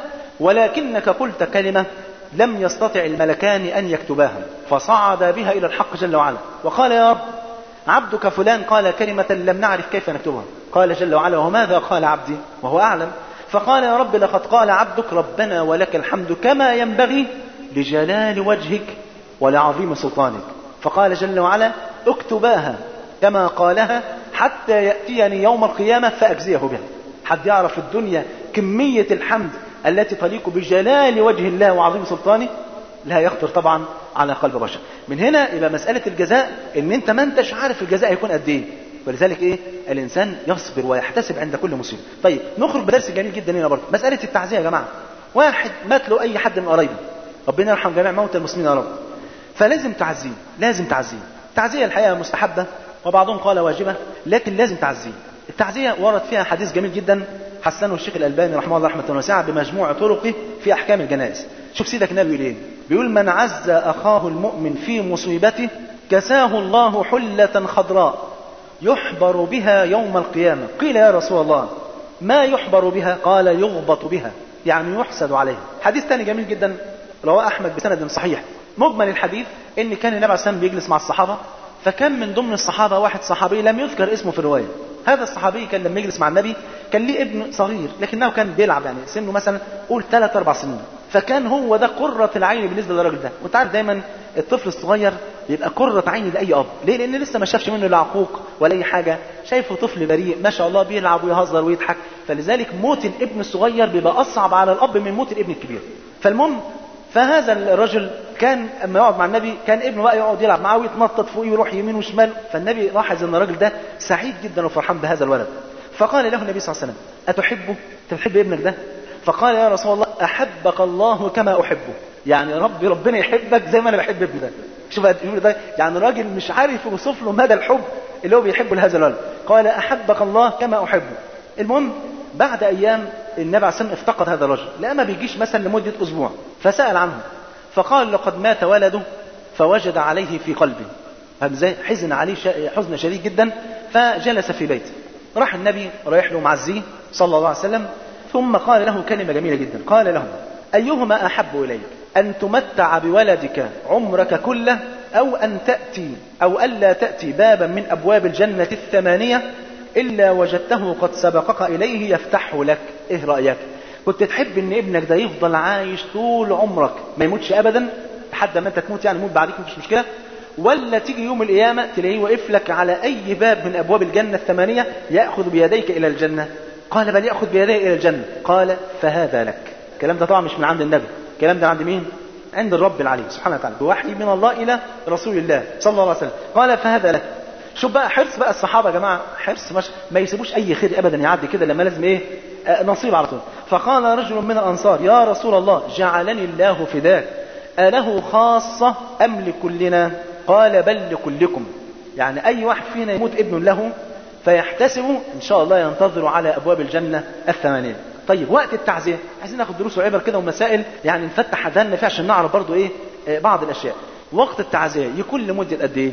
ولكنك قلت كلمة لم يستطع الملكان أن يكتباها فصعد بها إلى الحق جل وعلا وقال يا رب عبدك فلان قال كلمة لم نعرف كيف نكتبها قال جل وعلا وماذا قال عبدي وهو أعلم فقال يا رب لقد قال عبدك ربنا ولك الحمد كما ينبغي لجلال وجهك ولعظيم سلطانك فقال جل وعلا اكتباها كما قالها حتى يأتيني يوم القيامة فأجزيه بها حد يعرف في الدنيا كمية الحمد التي تليق بجلال وجه الله وعظيم سلطانه لا يخطر طبعا على قلب بشر من هنا يبقى مسألة الجزاء ان انت ما انتش عارف الجزاء هيكون قد ايه ولذلك ايه الانسان يصبر ويحتسب عند كل مصيبه طيب نخرج بدرس جميل جدا هنا برضه مسألة التعزية يا جماعة واحد مات له اي حد من قرايبه ربنا يرحم جميع موتى المسلمين يا رب فلازم تعزيه لازم تعزيه التعزية الحقيقة مستحبة وبعضهم قال واجبة لكن لازم تعزيه التعزية ورد فيها حديث جميل جدا حسنه الشيخ الألباني رحمه الله رحمة واسعة بمجموع طرقه في أحكام الجنائز شوف سيدك النبي بيقول ايه بيقول من عز أخاه المؤمن في مصيبته كساه الله حلة خضراء يحبر بها يوم القيامة قيل يا رسول الله ما يحبر بها قال يغبط بها يعني يحسد عليها حديث ثاني جميل جدا رواه أحمد بسند صحيح مجمل الحديث ان كان النبي عليه الصلاه والسلام بيجلس مع الصحابه فكان من ضمن الصحابه واحد صحابي لم يذكر اسمه في الروايه هذا الصحابي كان لما يجلس مع النبي كان ليه ابن صغير لكنه كان بيلعب يعني سنه مثلا قول ثلاث اربع سنين فكان هو ده قرة العين بالنسبة للراجل ده وانت عارف دايما الطفل الصغير يبقى قرة عين لأي أب ليه لأن لسه ما شافش منه لا عقوق ولا أي حاجة شايفه طفل بريء ما شاء الله بيلعب ويهزر ويضحك فلذلك موت الابن الصغير بيبقى أصعب على الأب من موت الابن الكبير فالمهم فهذا الرجل كان اما يقعد مع النبي كان ابنه بقى يقعد يلعب معاه ويتنطط فوقيه ويروح يمين وشمال فالنبي لاحظ ان الراجل ده سعيد جدا وفرحان بهذا الولد فقال له النبي صلى الله عليه وسلم اتحبه تحب ابنك ده فقال يا رسول الله احبك الله كما احبه يعني ربي ربنا يحبك زي ما انا بحب ابني ده شوف يقول ده يعني الراجل مش عارف يوصف له مدى الحب اللي هو بيحبه لهذا الولد قال احبك الله كما احبه المهم بعد ايام النبي عليه الصلاه افتقد هذا الرجل لا ما بيجيش مثلا لمده اسبوع فسال عنه فقال لقد مات ولده فوجد عليه في قلبه فاهم ازاي حزن عليه حزن شديد جدا فجلس في بيته راح النبي رايح له معزيه صلى الله عليه وسلم ثم قال له كلمه جميله جدا قال له ايهما احب اليك ان تمتع بولدك عمرك كله او ان تاتي او الا تاتي بابا من ابواب الجنه الثمانيه إلا وجدته قد سبقك إليه يفتحه لك إيه رأيك كنت تحب ان ابنك ده يفضل عايش طول عمرك ما يموتش ابدا لحد ما انت تموت يعني يموت بعديك مفيش مشكله ولا تيجي يوم القيامه تلاقيه واقف لك على اي باب من ابواب الجنه الثمانيه ياخذ بيديك الى الجنه قال بل ياخذ بيديه الى الجنه قال فهذا لك الكلام ده طبعا مش من عند النبي الكلام ده عند مين عند الرب العلي سبحانه وتعالى بوحي من الله الى رسول الله صلى الله عليه وسلم قال فهذا لك شوف بقى حرص بقى الصحابه يا جماعه حرص مش ما يسيبوش اي خير ابدا يعدي كده لما لازم ايه آه نصيب على طول فقال رجل من الانصار يا رسول الله جعلني الله فداك اله خاصه ام لكلنا قال بل لكلكم يعني اي واحد فينا يموت ابن له فيحتسب ان شاء الله ينتظر على ابواب الجنه الثمانيه طيب وقت التعزيه عايزين ناخد دروس وعبر كده ومسائل يعني نفتح اذهاننا فيها عشان نعرف برضو ايه آه بعض الاشياء وقت التعزيه يكون لمده قد ايه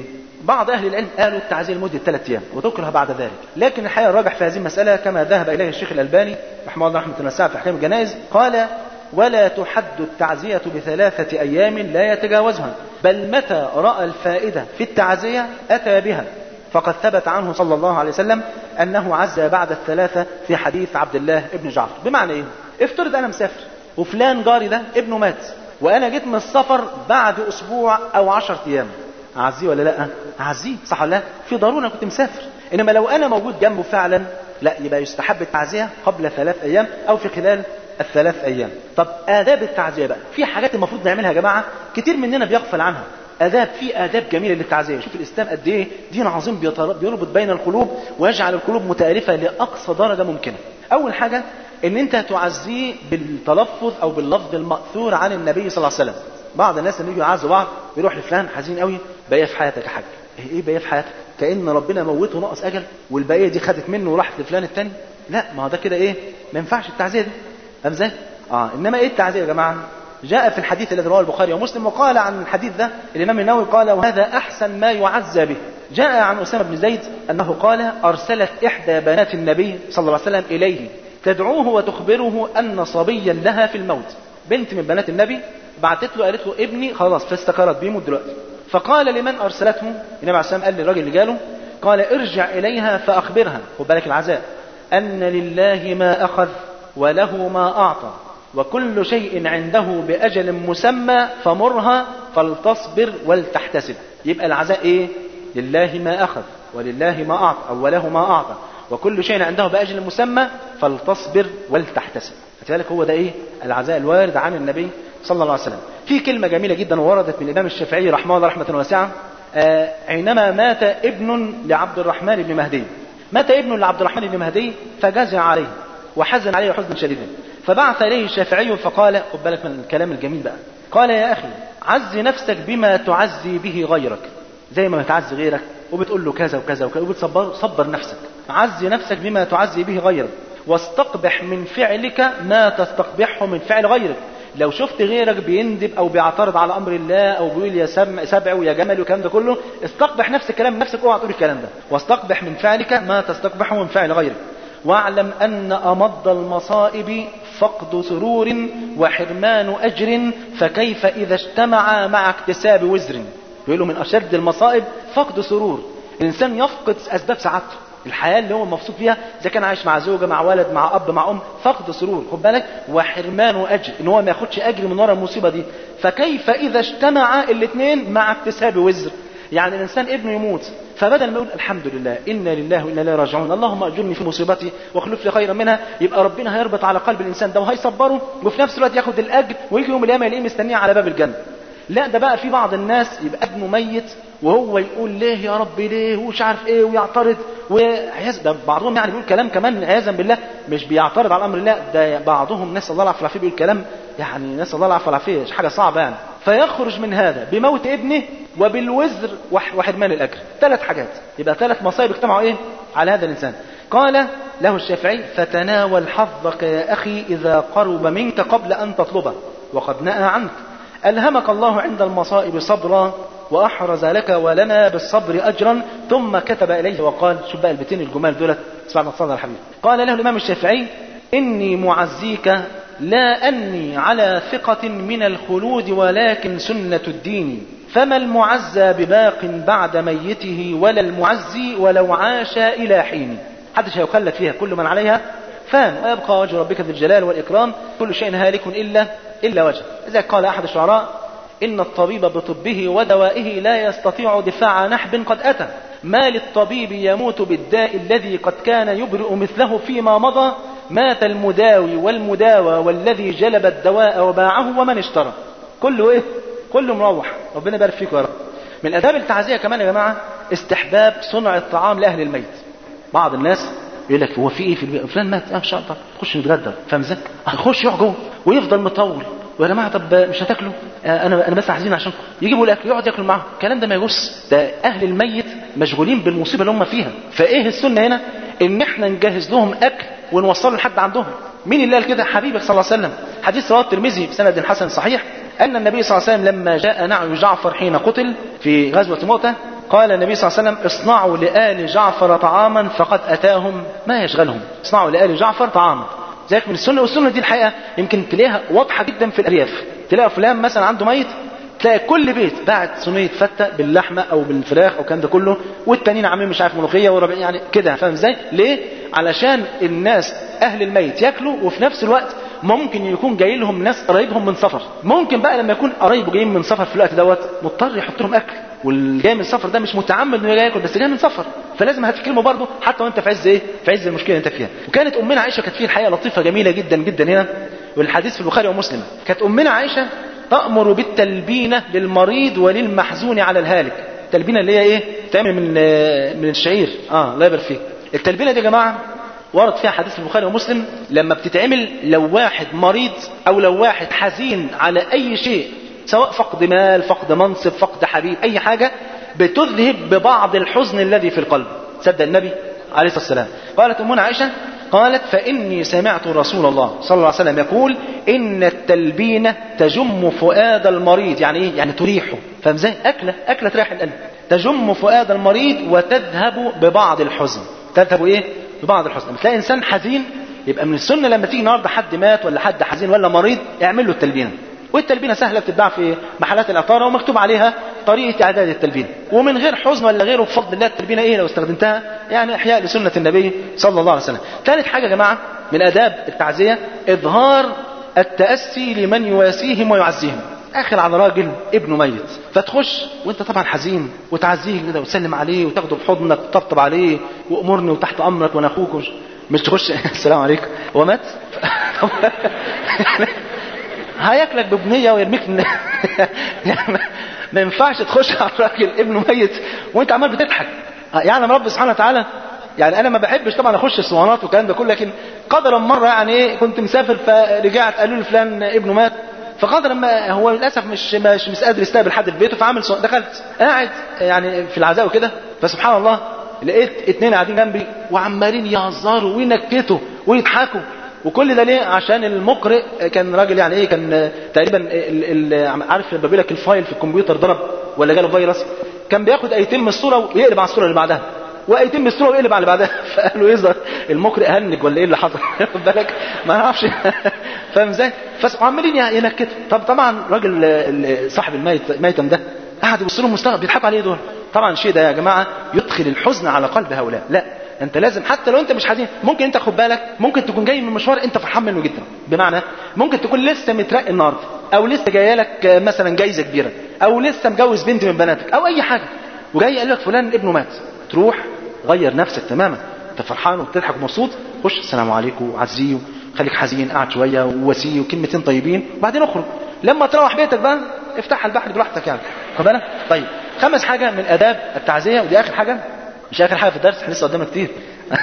بعض أهل العلم قالوا التعزية لمدة ثلاث أيام وتكره بعد ذلك لكن الحقيقة الراجح في هذه المسألة كما ذهب إليه الشيخ الألباني رحمه الله رحمة الله في أحكام الجنائز قال ولا تحد التعزية بثلاثة أيام لا يتجاوزها بل متى رأى الفائدة في التعزية أتى بها فقد ثبت عنه صلى الله عليه وسلم أنه عزى بعد الثلاثة في حديث عبد الله ابن جعفر بمعنى إيه؟ افترض أنا مسافر وفلان جاري ده ابنه مات وأنا جيت من السفر بعد أسبوع أو عشرة أيام أعزيه ولا لا أعزيه صح ولا لا في ضرورة كنت مسافر إنما لو أنا موجود جنبه فعلا لا يبقى يستحب التعزية قبل ثلاث أيام أو في خلال الثلاث أيام طب آداب التعزية بقى في حاجات المفروض نعملها يا جماعة كتير مننا بيغفل عنها آداب في آداب جميلة للتعزية شوف الإسلام قد إيه دين عظيم بيربط بين القلوب ويجعل القلوب متآلفة لأقصى درجة ممكنة أول حاجة إن أنت تعزيه بالتلفظ أو باللفظ المأثور عن النبي صلى الله عليه وسلم بعض الناس اللي يجوا يعزوا بعض يروح لفلان حزين قوي بقيه في حياتك يا حاج ايه بقيه في حياتك كان ربنا موته ناقص اجل والبقيه دي خدت منه وراحت لفلان التاني لا ما هو ده كده ايه ما ينفعش التعزيه دي فاهم ازاي اه انما ايه التعزيه يا جماعه جاء في الحديث الذي رواه البخاري ومسلم وقال عن الحديث ده الامام النووي قال وهذا احسن ما يعزى به جاء عن اسامه بن زيد انه قال ارسلت احدى بنات النبي صلى الله عليه وسلم اليه تدعوه وتخبره ان صبيا لها في الموت بنت من بنات النبي بعتت له قالت له ابني خلاص فاستقرت بيموت دلوقتي فقال لمن ارسلته النبي عليه السلام قال للراجل اللي جاله قال ارجع اليها فاخبرها خد بالك العزاء ان لله ما اخذ وله ما اعطى وكل شيء عنده باجل مسمى فمرها فلتصبر ولتحتسب يبقى العزاء ايه لله ما اخذ ولله ما اعطى او وله ما اعطى وكل شيء عنده باجل مسمى فلتصبر ولتحتسب فذلك هو ده ايه العزاء الوارد عن النبي صلى الله عليه وسلم في كلمة جميلة جدا وردت من الإمام الشافعي رحمه الله رحمة واسعة آه حينما مات ابن لعبد الرحمن بن مهدي مات ابن لعبد الرحمن بن مهدي فجزع عليه وحزن عليه حزنا شديدا فبعث إليه الشافعي فقال خد بالك من الكلام الجميل بقى قال يا أخي عز نفسك بما تعزي به غيرك زي ما بتعزي غيرك وبتقول له كذا وكذا وكذا وبتصبر صبر نفسك عزي نفسك بما تعزي به غيرك واستقبح من فعلك ما تستقبحه من فعل غيرك لو شفت غيرك بيندب او بيعترض على امر الله او بيقول يا سم سبع ويا جمل والكلام ده كله استقبح نفس الكلام من نفسك اوعى تقول الكلام ده واستقبح من فعلك ما تستقبحه من فعل غيرك واعلم ان امض المصائب فقد سرور وحرمان اجر فكيف اذا اجتمع مع اكتساب وزر بيقولوا من اشد المصائب فقد سرور الانسان يفقد اسباب سعادته الحياه اللي هو مبسوط فيها اذا كان عايش مع زوجه مع ولد مع اب مع ام فقد سرور خد بالك وحرمان واجر ان هو ما ياخدش اجر من ورا المصيبه دي فكيف اذا اجتمع الاثنين مع اكتساب وزر يعني الانسان ابنه يموت فبدل ما يقول الحمد لله انا لله وانا اليه راجعون اللهم اجرني في مصيبتي واخلف لي خيرا منها يبقى ربنا هيربط على قلب الانسان ده وهيصبره وفي نفس الوقت ياخد الاجر ويجي يوم القيامه يلاقيه مستنيه على باب الجنه لا ده بقى في بعض الناس يبقى ابنه ميت وهو يقول ليه يا رب ليه ومش عارف ايه ويعترض وعياذ ده بعضهم يعني بيقول كلام كمان عياذا بالله مش بيعترض على امر الله ده بعضهم نسال الله العافيه والعافيه بيقول كلام يعني نسال الله العافيه والعافيه حاجه صعبه يعني فيخرج من هذا بموت ابنه وبالوزر وحرمان الاجر ثلاث حاجات يبقى ثلاث مصايب اجتمعوا ايه على هذا الانسان قال له الشافعي فتناول حظك يا اخي اذا قرب منك قبل ان تطلبه وقد نأى عنك ألهمك الله عند المصائب صبرا وأحرز لك ولنا بالصبر أجرا ثم كتب إليه وقال شوف بقى البيتين الجمال دولت اسمعنا الصلاة يا حبيبي قال له الإمام الشافعي إني معزيك لا أني على ثقة من الخلود ولكن سنة الدين فما المعزى بباق بعد ميته ولا المعزي ولو عاش إلى حين حدش هيخلد فيها كل من عليها فان ويبقى وجه ربك ذي الجلال والإكرام كل شيء هالك إلا إلا وجه إذا قال أحد الشعراء إن الطبيب بطبه ودوائه لا يستطيع دفاع نحب قد أتى ما للطبيب يموت بالداء الذي قد كان يبرئ مثله فيما مضى مات المداوي والمداوى والذي جلب الدواء وباعه ومن اشترى كله ايه كله مروح ربنا يبارك فيكم يا رب من اداب التعزيه كمان يا جماعه استحباب صنع الطعام لاهل الميت بعض الناس يقول لك هو في ايه في البيت فلان مات اه ان شاء الله خش نتغدى فاهم ازاي هيخش يقعد جوه ويفضل مطول ويا جماعه طب مش هتاكلوا آه انا انا بس عايزين عشان يجيبوا الاكل يقعد ياكل معاهم الكلام ده ما يجوز ده اهل الميت مشغولين بالمصيبه اللي هم فيها فايه السنه هنا ان احنا نجهز لهم اكل ونوصله لحد عندهم مين اللي قال كده حبيبك صلى الله عليه وسلم حديث رواه الترمذي بسند حسن صحيح ان النبي صلى الله عليه وسلم لما جاء نعي جعفر حين قتل في غزوه مؤته قال النبي صلى الله عليه وسلم اصنعوا لآل جعفر طعاما فقد أتاهم ما يشغلهم اصنعوا لآل جعفر طعاما ذلك من السنة والسنة دي الحقيقة يمكن تلاقيها واضحة جدا في الأرياف تلاقي فلان مثلا عنده ميت تلاقي كل بيت بعت صينيه فته باللحمه او بالفراخ او الكلام ده كله والتانيين عاملين مش عارف ملوخيه وربع يعني كده فاهم ازاي؟ ليه؟ علشان الناس اهل الميت ياكلوا وفي نفس الوقت ممكن يكون جاي لهم ناس قرايبهم من سفر ممكن بقى لما يكون قرايبه جايين من سفر في الوقت دوت مضطر يحط لهم اكل واللي جاي من السفر ده مش متعمد انه جاي ياكل بس جاي من سفر فلازم هتكلمه برضه حتى وانت في عز ايه في عز المشكله اللي انت فيها وكانت امنا عائشه كانت فيه الحقيقه لطيفه جميله جدا جدا هنا والحديث في البخاري ومسلم كانت امنا عائشه تأمر بالتلبينة للمريض وللمحزون على الهالك التلبينة اللي هي ايه تعمل من من الشعير اه الله يبارك فيك التلبينة دي يا جماعة ورد فيها حديث في البخاري ومسلم لما بتتعمل لو واحد مريض او لو واحد حزين على اي شيء سواء فقد مال فقد منصب فقد حبيب اي حاجة بتذهب ببعض الحزن الذي في القلب صدق النبي عليه الصلاة والسلام قالت أمنا عائشة قالت فإني سمعت رسول الله صلى الله عليه وسلم يقول إن التلبينة تجم فؤاد المريض يعني إيه؟ يعني تريحه فاهم ازاي؟ أكلة أكلة تريح القلب تجم فؤاد المريض وتذهب ببعض الحزن تذهب إيه؟ ببعض الحزن بتلاقي إنسان حزين يبقى من السنة لما تيجي النهارده حد مات ولا حد حزين ولا مريض اعمل له التلبينة والتلبينة سهلة بتتباع في محلات العطارة ومكتوب عليها طريقة إعداد التلبينة ومن غير حزن ولا غيره بفضل الله التلبينة إيه لو استخدمتها يعني إحياء لسنة النبي صلى الله عليه وسلم ثالث حاجة يا جماعة من آداب التعزية إظهار التأسي لمن يواسيهم ويعزيهم اخر على راجل ابنه ميت فتخش وانت طبعا حزين وتعزيه كده وتسلم عليه وتاخده بحضنك وتطبطب عليه وامرني وتحت امرك وانا اخوك وش مش تخش السلام عليكم هو مات هياكلك ببنيه ويرميك من يعني ما ينفعش تخش على الراجل ابنه ميت وانت عمال بتضحك يعلم رب سبحانه وتعالى يعني انا ما بحبش طبعا اخش الصوانات والكلام ده كله لكن قدرا مره يعني ايه كنت مسافر فرجعت قالوا لي فلان ابنه مات فقدر ما هو للاسف مش مش مش قادر يستقبل حد في بيته فعمل صوت دخلت قاعد يعني في العزاء وكده فسبحان الله لقيت اتنين قاعدين جنبي وعمالين يهزروا وينكتوا ويضحكوا وكل ده ليه عشان المقرئ كان راجل يعني ايه كان تقريبا ال ال عارف لما بيقول لك الفايل في الكمبيوتر ضرب ولا جاله فيروس كان بياخد ايتين من الصوره ويقلب على الصوره اللي بعدها وايتين من الصوره ويقلب على اللي بعدها فقالوا يظهر المقرئ هنج ولا ايه اللي حصل خد بالك ما اعرفش فاهم ازاي فعمالين ينكتوا طب طبعا راجل صاحب الميت ميتم ده قعد يبص لهم مستغرب بيضحكوا عليه دول طبعا الشيء ده يا جماعه يدخل الحزن على قلب هؤلاء لا انت لازم حتى لو انت مش حزين ممكن انت خد بالك ممكن تكون جاي من مشوار انت فرحان منه جدا بمعنى ممكن تكون لسه مترقي النهارده او لسه جايه لك مثلا جايزه كبيره او لسه مجوز بنت من بناتك او اي حاجه وجاي قال لك فلان ابنه مات تروح غير نفسك تماما انت فرحان وبتضحك ومبسوط خش السلام عليكم وعزيه خليك حزين قاعد شويه ووسيه وكلمتين طيبين وبعدين اخرج لما تروح بيتك بقى افتح البحر براحتك يعني خد بالك طيب خمس حاجه من اداب التعزيه ودي اخر حاجه مش اخر حاجه في الدرس احنا لسه قدامنا كتير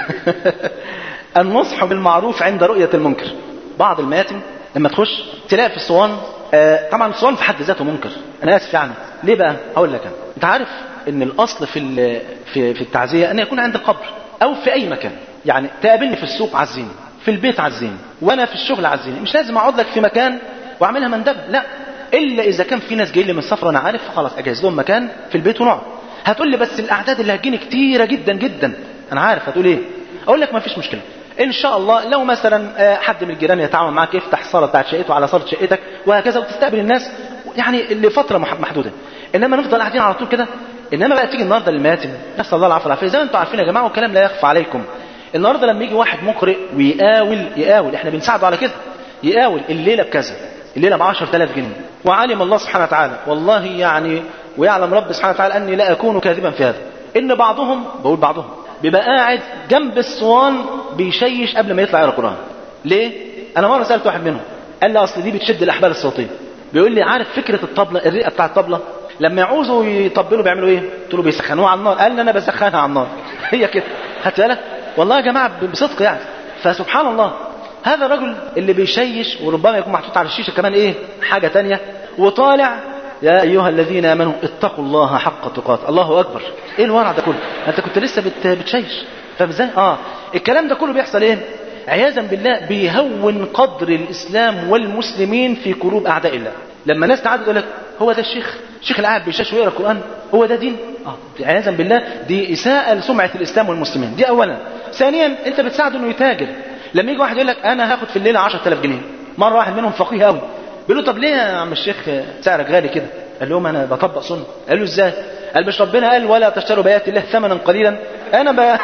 النصح بالمعروف عند رؤيه المنكر بعض المياتم لما تخش تلاقي في الصوان آه طبعا الصوان في حد ذاته منكر انا اسف يعني ليه بقى هقول لك انا انت عارف ان الاصل في في في التعزيه ان يكون عند القبر او في اي مكان يعني تقابلني في السوق عزيني في البيت عزيني وانا في الشغل عزيني مش لازم اقعد لك في مكان واعملها مندب لا الا اذا كان في ناس جايين لي من السفر انا عارف فخلاص اجهز لهم مكان في البيت ونقعد هتقول لي بس الاعداد اللي هتجيني كتيره جدا جدا انا عارف هتقول ايه اقول لك ما فيش مشكله ان شاء الله لو مثلا حد من الجيران يتعاون معاك يفتح الصاله بتاعت شقته على صاله شقتك وهكذا وتستقبل الناس يعني لفتره محدوده انما نفضل قاعدين على طول كده انما بقى تيجي النهارده للماتم نسال الله العفو والعافيه زي ما انتم عارفين يا جماعه والكلام لا يخفى عليكم النهارده لما يجي واحد مقرئ ويقاول يقاول احنا بنساعده على كده يقاول الليله بكذا الليله ب 10000 جنيه وعلم الله سبحانه وتعالى والله يعني ويعلم رب سبحانه وتعالى اني لا اكون كاذبا في هذا ان بعضهم بقول بعضهم بيبقى قاعد جنب الصوان بيشيش قبل ما يطلع يقرا قران ليه انا مره سالت واحد منهم قال لي اصل دي بتشد الاحبال الصوتيه بيقول لي عارف فكره الطبله الرئه بتاع الطبله لما يعوزوا يطبلوا بيعملوا ايه قلت له بيسخنوها على النار قال لي انا بسخنها على النار هي كده هات بالك والله يا جماعه بصدق يعني فسبحان الله هذا الرجل اللي بيشيش وربما يكون محطوط على الشيشه كمان ايه حاجه تانية وطالع يا ايها الذين امنوا اتقوا الله حق تقاته الله اكبر ايه الورع ده كله انت كنت لسه بت... بتشيش فاهم ازاي اه الكلام ده كله بيحصل ايه عياذا بالله بيهون قدر الاسلام والمسلمين في قلوب اعداء الله لما ناس تعدي يقول لك هو ده الشيخ الشيخ اللي قاعد بيشاش ويقرا القران هو ده دين اه عياذا بالله دي اساءه لسمعه الاسلام والمسلمين دي اولا ثانيا انت بتساعده انه يتاجر لما يجي واحد يقول لك انا هاخد في الليله 10000 جنيه مره واحد منهم فقيه قوي بيقول له طب ليه يا عم الشيخ سعرك غالي كده قال لهم انا بطبق سنه قال له ازاي قال مش ربنا قال ولا تشتروا بآيات الله ثمنا قليلا انا ب...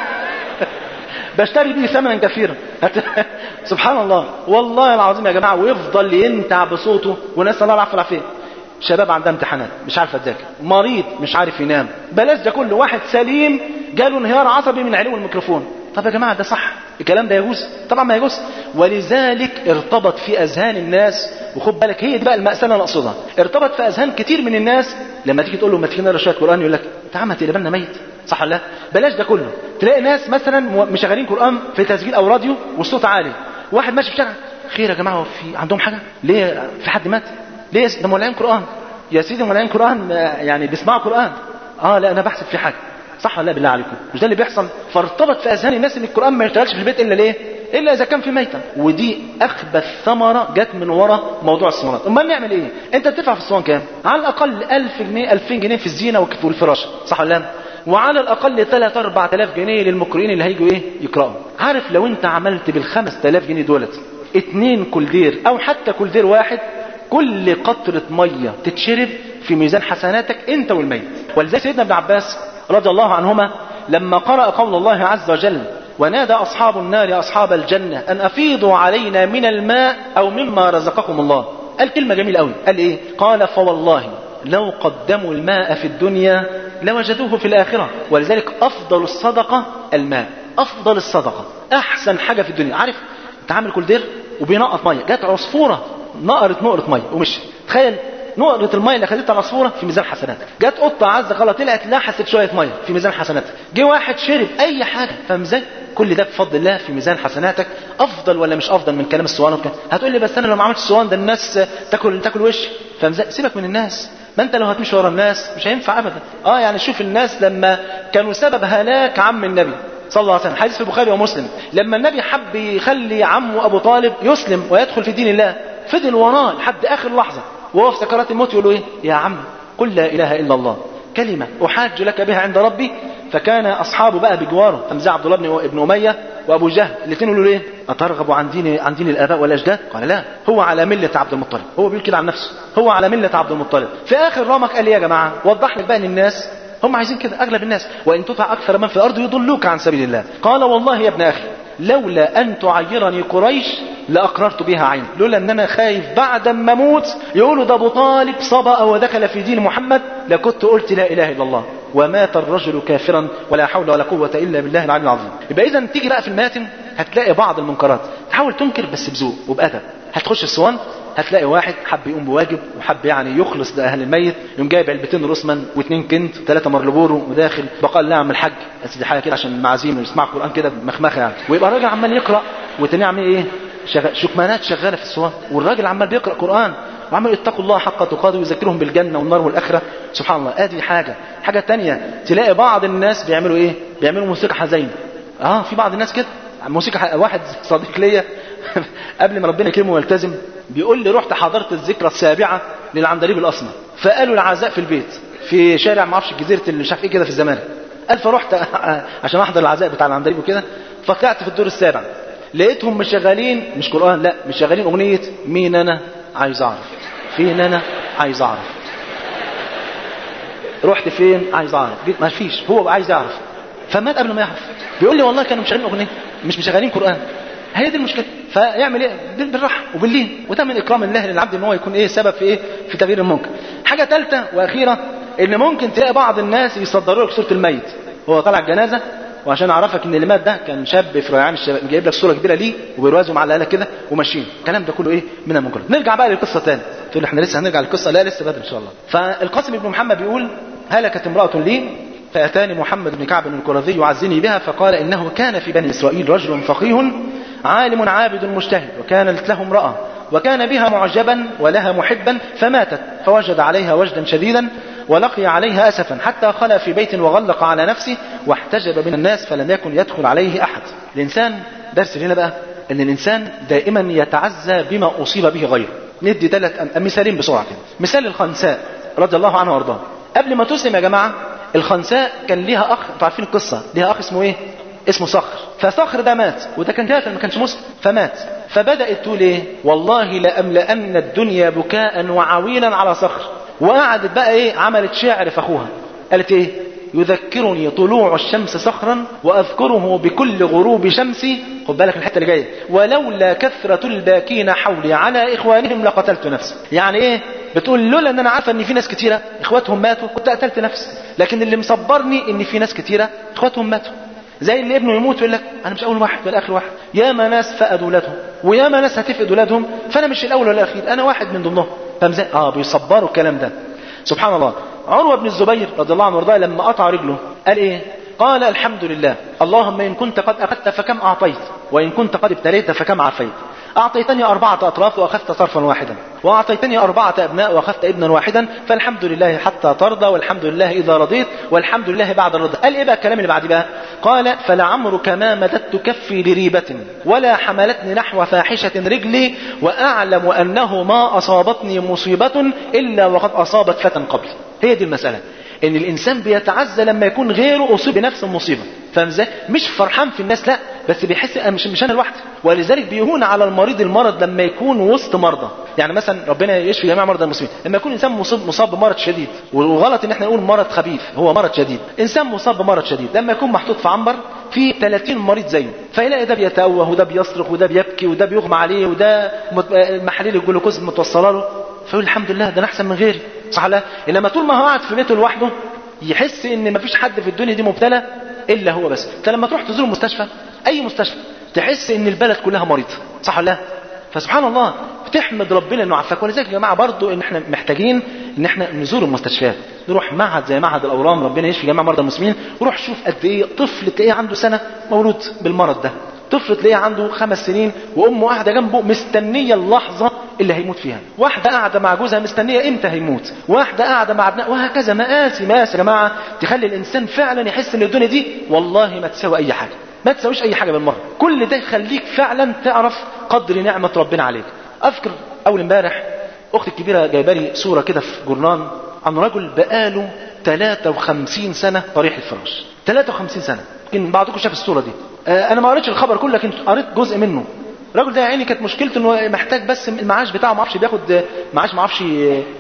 بشتري به ثمنا كثيرا سبحان الله والله العظيم يا جماعه ويفضل ينتع بصوته ونسال الله العفو والعافيه شباب عندها امتحانات مش عارفه تذاكر مريض مش عارف ينام بلاش ده كله واحد سليم جاله انهيار عصبي من علو الميكروفون طب يا جماعه ده صح الكلام ده يجوز طبعا ما يجوز ولذلك ارتبط في اذهان الناس وخد بالك هي دي بقى المأساة اللي انا اقصدها ارتبط في اذهان كتير من الناس لما تيجي تقول له ما تيجي نقرا شويه قران يقول لك انت عم هتقلبنا ميت صح ولا لا بلاش ده كله تلاقي ناس مثلا مشغلين قران في تسجيل او راديو والصوت عالي واحد ماشي في الشارع خير يا جماعه في عندهم حاجه ليه في حد مات ليه ده مولعين قران يا سيدي مولعين قران يعني بيسمعوا قران اه لا انا بحسب في حاجه صح ولا لا بالله عليكم مش ده اللي بيحصل فارتبط في اذهان الناس ان القران ما يشتغلش في البيت الا ليه الا اذا كان في ميتة ودي اخبث ثمره جت من ورا موضوع الصوانات امال نعمل ايه انت بتدفع في الصوان كام على الاقل 1000 جنيه 2000 جنيه في الزينه والفراشه صح ولا لا وعلى الاقل 3 4000 جنيه للمقرئين اللي هيجوا ايه يقراوا عارف لو انت عملت بال 5000 جنيه دولت اتنين كولدير او حتى كولدير واحد كل قطرة مية تتشرب في ميزان حسناتك انت والميت ولذلك سيدنا ابن عباس رضي الله عنهما لما قرأ قول الله عز وجل ونادى أصحاب النار أصحاب الجنة أن أفيضوا علينا من الماء أو مما رزقكم الله قال كلمة جميلة قوي قال إيه قال فوالله لو قدموا الماء في الدنيا لوجدوه في الآخرة ولذلك أفضل الصدقة الماء أفضل الصدقة أحسن حاجة في الدنيا عارف أنت عامل كولدير وبينقط مية جت عصفورة نقرت نقرة مية ومشي تخيل نقرة المية اللي خدتها العصفورة في ميزان حسناتك جت قطة عز غلط طلعت لحست شوية مية في ميزان حسناتك جه واحد شرب أي حاجة فمزاج كل ده بفضل الله في ميزان حسناتك افضل ولا مش افضل من كلام الصوان وكان هتقول لي بس انا لو ما عملتش الصوان ده الناس تاكل تاكل وش فمزاج سيبك من الناس ما انت لو هتمشي ورا الناس مش هينفع ابدا اه يعني شوف الناس لما كانوا سبب هلاك عم النبي صلى الله عليه وسلم حديث في البخاري ومسلم لما النبي حب يخلي عمه ابو طالب يسلم ويدخل في دين الله فضل وراه لحد اخر لحظه وهو في سكرات الموت يقول له ايه يا عم قل لا اله الا الله كلمه احاج لك بها عند ربي فكان اصحابه بقى بجواره حمزه عبد الله بن ابن اميه وابو جهل الاثنين يقولوا له ايه اترغب عن دين عن دين الاباء والاجداد قال لا هو على مله عبد المطلب هو بيقول كده عن نفسه هو على مله عبد المطلب في اخر رمق قال ايه يا جماعه وضح لك بقى ان الناس هم عايزين كده اغلب الناس وان تطع اكثر من في الارض يضلوك عن سبيل الله قال والله يا ابن اخي لولا ان تعيرني قريش لاقررت بها عين لولا ان انا خايف بعد ما اموت يقولوا ده ابو طالب صبأ ودخل في دين محمد لكنت قلت لا اله الا الله ومات الرجل كافرا ولا حول ولا قوه الا بالله العلي العظيم يبقى اذا تيجي بقى في الماتن هتلاقي بعض المنكرات تحاول تنكر بس بذوق وبادب هتخش الصوان هتلاقي واحد حب يقوم بواجب وحب يعني يخلص لاهل الميت يقوم جايب علبتين روسمان واثنين كنت وثلاثه مرلبورو وداخل بقال لا اعمل حاج بس دي حاجه كده عشان المعازيم يسمع القران كده بمخمخه يعني ويبقى الراجل عمال يقرا والتاني عامل ايه شغال شكمانات شغاله في الصوان والراجل عمال بيقرا قران وعمال اتقوا الله حق تقاته ويذكرهم بالجنه والنار والاخره سبحان الله ادي حاجه حاجه تانية تلاقي بعض الناس بيعملوا ايه بيعملوا موسيقى حزين اه في بعض الناس كده موسيقى ح... واحد صديق ليا قبل ما ربنا يكرمه ويلتزم بيقول لي رحت حضرت الذكرى السابعه للعندليب الاسمر فقالوا العزاء في البيت في شارع ما اعرفش جزيره اللي مش عارف ايه كده في الزمالك قال فرحت عشان احضر العزاء بتاع العندليب وكده فطلعت في الدور السابع لقيتهم مشغلين مش قران لا مشغلين اغنيه مين انا عايز اعرف فين انا عايز اعرف رحت فين عايز اعرف ما فيش هو عايز يعرف فمات قبل ما يعرف بيقول لي والله كانوا مشغلين اغنيه مش مشغلين قران هي دي المشكله فيعمل ايه بالراحه وباللين وده من اكرام الله للعبد ان هو يكون ايه سبب في ايه في تغيير المنكر حاجه ثالثه واخيره ان ممكن تلاقي بعض الناس يصدروا لك صوره الميت هو طالع الجنازه وعشان اعرفك ان اللي مات ده كان شاب في ريعان الشباب جايب لك صوره كبيره ليه وبيروازوا مع العيله كده وماشيين الكلام ده كله ايه من المنكرات نرجع بقى للقصه تاني تقول احنا لسه هنرجع للقصه لا لسه بدري ان شاء الله فالقاسم بن محمد بيقول هلكت امراه لي فاتاني محمد بن كعب القرظي يعزني بها فقال انه كان في بني اسرائيل رجل فقيه عالم عابد مجتهد وكانت له امراه وكان بها معجبا ولها محبا فماتت فوجد عليها وجدا شديدا ولقي عليها أسفا حتى خلى في بيت وغلق على نفسه واحتجب من الناس فلم يكن يدخل عليه أحد الإنسان درس هنا بقى أن الإنسان دائما يتعزى بما أصيب به غيره ندي ثلاث مثالين بسرعه كده مثال الخنساء رضي الله عنها وارضاها قبل ما تسلم يا جماعه الخنساء كان ليها اخ انتوا عارفين القصه ليها اخ اسمه ايه اسمه صخر فصخر ده مات وده كان كافر ما كانش مسلم فمات فبدات تقول ايه والله لاملان الدنيا بكاء وعويلا على صخر وقعدت بقى ايه عملت شعر في اخوها قالت ايه يذكرني طلوع الشمس صخرا واذكره بكل غروب شمسي خد بالك من الحته اللي جايه ولولا كثره الباكين حولي على اخوانهم لقتلت نفسي يعني ايه بتقول لولا ان انا عارفه ان في ناس كتيره اخواتهم ماتوا كنت قتلت نفسي لكن اللي مصبرني ان في ناس كتيره اخواتهم ماتوا زي اللي ابنه يموت يقول لك انا مش اول واحد ولا اخر واحد ياما ناس فقدوا ولادهم وياما ناس هتفقد ولادهم فانا مش الاول ولا الاخير انا واحد من ضمنهم فاهم ازاي اه بيصبروا الكلام ده سبحان الله عروه بن الزبير رضي الله عنه وارضاه لما قطع رجله قال ايه قال الحمد لله اللهم ان كنت قد اخذت فكم اعطيت وان كنت قد ابتليت فكم عافيت أعطيتني أربعة أطراف وأخذت طرفا واحدا وأعطيتني أربعة أبناء وأخذت ابنا واحدا فالحمد لله حتى ترضى والحمد لله إذا رضيت والحمد لله بعد الرضا قال إيه بقى الكلام اللي بعد بقى قال فلعمرك ما مددت كفي لريبة ولا حملتني نحو فاحشة رجلي وأعلم أنه ما أصابتني مصيبة إلا وقد أصابت فتى قبلي هي دي المسألة ان الانسان بيتعزى لما يكون غيره اصيب بنفس المصيبه فاهم ازاي مش فرحان في الناس لا بس بيحس أنا مش مش انا لوحدي ولذلك بيهون على المريض المرض لما يكون وسط مرضى يعني مثلا ربنا يشفي جميع مرضى المسلمين لما يكون انسان مصاب مصاب بمرض شديد وغلط ان احنا نقول مرض خبيث هو مرض شديد انسان مصاب بمرض شديد لما يكون محطوط في عنبر في 30 مريض زيه فيلاقي ده بيتأوه وده بيصرخ وده بيبكي وده بيغمى عليه وده محاليل الجلوكوز متوصله له فيقول الحمد لله ده انا احسن من غيري صح لا انما طول ما هو قاعد في بيته لوحده يحس ان مفيش حد في الدنيا دي مبتلى الا هو بس انت لما تروح تزور مستشفى اي مستشفى تحس ان البلد كلها مريضه صح ولا لا فسبحان الله بتحمد ربنا انه عافاك ولذلك يا جماعه برضو ان احنا محتاجين ان احنا نزور المستشفيات نروح معهد زي معهد الاورام ربنا يشفي جميع مرضى المسلمين وروح شوف قد ايه طفل تلاقيه عنده سنه مولود بالمرض ده طفل تلاقيه عنده خمس سنين وامه قاعده جنبه مستنيه اللحظه اللي هيموت فيها واحده قاعده مع جوزها مستنيه امتى هيموت واحده قاعده مع ابنها وهكذا مقاسي مقاس يا جماعه تخلي الانسان فعلا يحس ان الدنيا دي والله ما تساوي اي حاجه ما تساويش اي حاجه بالمره كل ده يخليك فعلا تعرف قدر نعمه ربنا عليك اذكر اول امبارح اختي الكبيره جايبه لي صوره كده في جورنان عن رجل بقاله 53 سنه طريح الفراش 53 سنه يمكن بعضكم شاف الصوره دي آه انا ما قريتش الخبر كله لكن قريت جزء منه الراجل ده يا عيني كانت مشكلته انه محتاج بس المعاش بتاعه ما اعرفش بياخد معاش ما اعرفش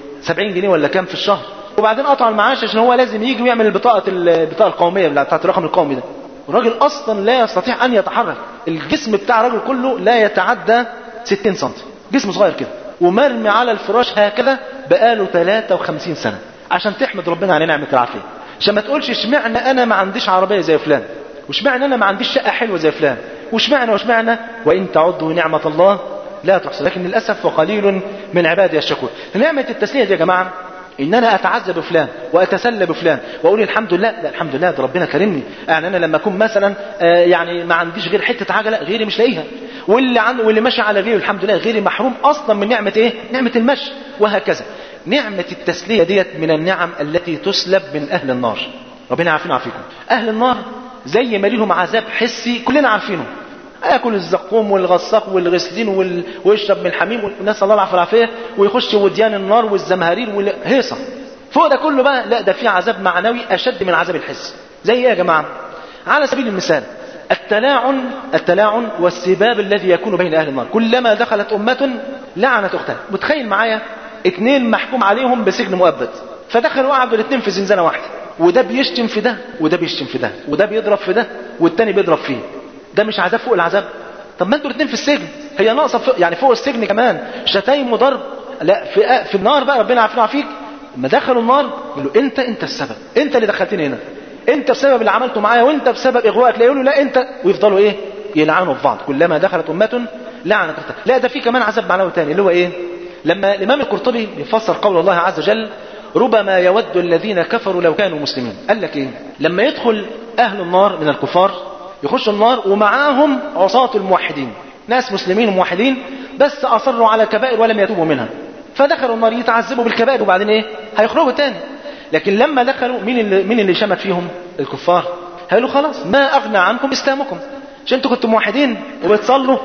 70 جنيه ولا كام في الشهر وبعدين قطع المعاش عشان هو لازم يجي ويعمل البطاقه البطاقه القوميه بتاعت الرقم القومي ده الراجل اصلا لا يستطيع ان يتحرك الجسم بتاع الراجل كله لا يتعدى 60 سم جسم صغير كده ومرمي على الفراش هكذا بقاله 53 سنه عشان تحمد ربنا على نعمه العافيه عشان ما تقولش اشمعنى انا ما عنديش عربيه زي فلان واشمعنى انا ما عنديش شقه حلوه زي فلان واشمعنى واشمعنى وان تعدوا نعمه الله لا تحصى لكن للاسف وقليل من عبادي الشكور نعمه التسليه دي يا جماعه ان انا اتعزى بفلان واتسلى بفلان واقول الحمد لله لا الحمد لله ده ربنا كرمني يعني انا لما اكون مثلا آه يعني ما عنديش غير حته عجله غيري مش لاقيها واللي عنده واللي ماشي على غيره الحمد لله غيري محروم اصلا من نعمه ايه نعمه المشي وهكذا نعمه التسليه ديت من النعم التي تسلب من اهل النار ربنا عافينا وعافيكم اهل النار زي ما ليهم عذاب حسي كلنا عارفينه ياكل الزقوم والغساق والغسلين وال... ويشرب من الحميم والناس الله العافيه والعافيه ويخش وديان النار والزمهرير والهيصه فوق ده كله بقى لا ده في عذاب معنوي اشد من عذاب الحس زي ايه يا جماعه على سبيل المثال التلاعن التلاعن والسباب الذي يكون بين اهل النار كلما دخلت امه لعنت اختها متخيل معايا اتنين محكوم عليهم بسجن مؤبد فدخلوا قعدوا الاثنين في زنزانه واحده وده بيشتم في ده وده بيشتم في ده وده بيضرب في ده والتاني بيضرب فيه ده مش عذاب فوق العذاب طب ما انتوا الاثنين في السجن هي ناقصه فوق يعني فوق السجن كمان شتايم وضرب لا في في النار بقى ربنا عافينا وعافيك لما دخلوا النار يقولوا انت انت السبب انت اللي دخلتني هنا انت بسبب اللي عملته معايا وانت بسبب اغوائك لا يقولوا لا انت ويفضلوا ايه يلعنوا في بعض كلما دخلت امه لعنت اختها لا ده في كمان عذاب معنوي تاني اللي هو ايه لما الامام القرطبي يفسر قول الله عز وجل ربما يود الذين كفروا لو كانوا مسلمين قال لك ايه لما يدخل اهل النار من الكفار يخشوا النار ومعاهم عصاة الموحدين ناس مسلمين وموحدين بس اصروا على كبائر ولم يتوبوا منها فدخلوا النار يتعذبوا بالكبائر وبعدين ايه هيخرجوا تاني لكن لما دخلوا مين اللي مين اللي شمت فيهم الكفار هيقولوا خلاص ما اغنى عنكم اسلامكم عشان انتوا كنتوا موحدين وبتصلوا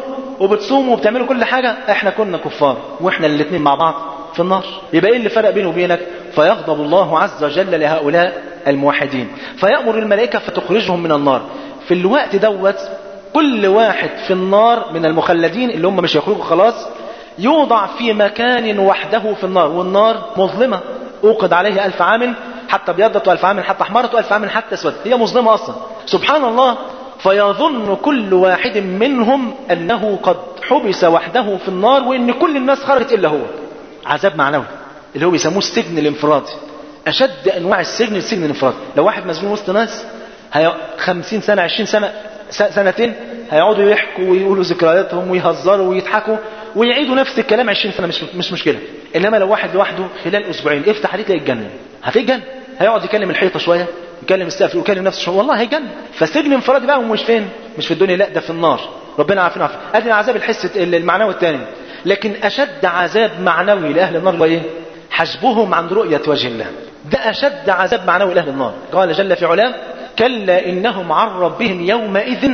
وبتصوموا وبتعملوا كل حاجة احنا كنا كفار واحنا الاثنين مع بعض في النار يبقى ايه اللي فرق بينه وبينك فيغضب الله عز وجل لهؤلاء الموحدين فيأمر الملائكة فتخرجهم من النار في الوقت دوت كل واحد في النار من المخلدين اللي هم مش يخرجوا خلاص يوضع في مكان وحده في النار والنار مظلمة أوقد عليه ألف عام حتى ابيضت ألف عام حتى احمرت ألف عام حتى اسودت هي مظلمة أصلا سبحان الله فيظن كل واحد منهم أنه قد حبس وحده في النار وأن كل الناس خرجت إلا هو عذاب معنوي اللي هو بيسموه السجن الانفرادي أشد أنواع السجن السجن الانفرادي لو واحد مسجون وسط ناس هي 50 سنة 20 سنة سنتين هيقعدوا يحكوا ويقولوا ذكرياتهم ويهزروا ويضحكوا ويعيدوا نفس الكلام 20 سنة مش مش مشكلة إنما لو واحد لوحده خلال أسبوعين افتح عليه تلاقي الجنة هتلاقي الجنة هيقعد يكلم الحيطة شوية يكلم السقف يكلم نفسه شوية والله هيجنن فسجن انفرادي بقى مش فين مش في الدنيا لا ده في النار ربنا عارفين عارفين ادي العذاب الحس المعنوي الثاني لكن اشد عذاب معنوي لاهل النار هو ايه حجبهم عن رؤية وجه الله ده اشد عذاب معنوي لاهل النار قال جل في علاه كلا انهم عن ربهم يومئذ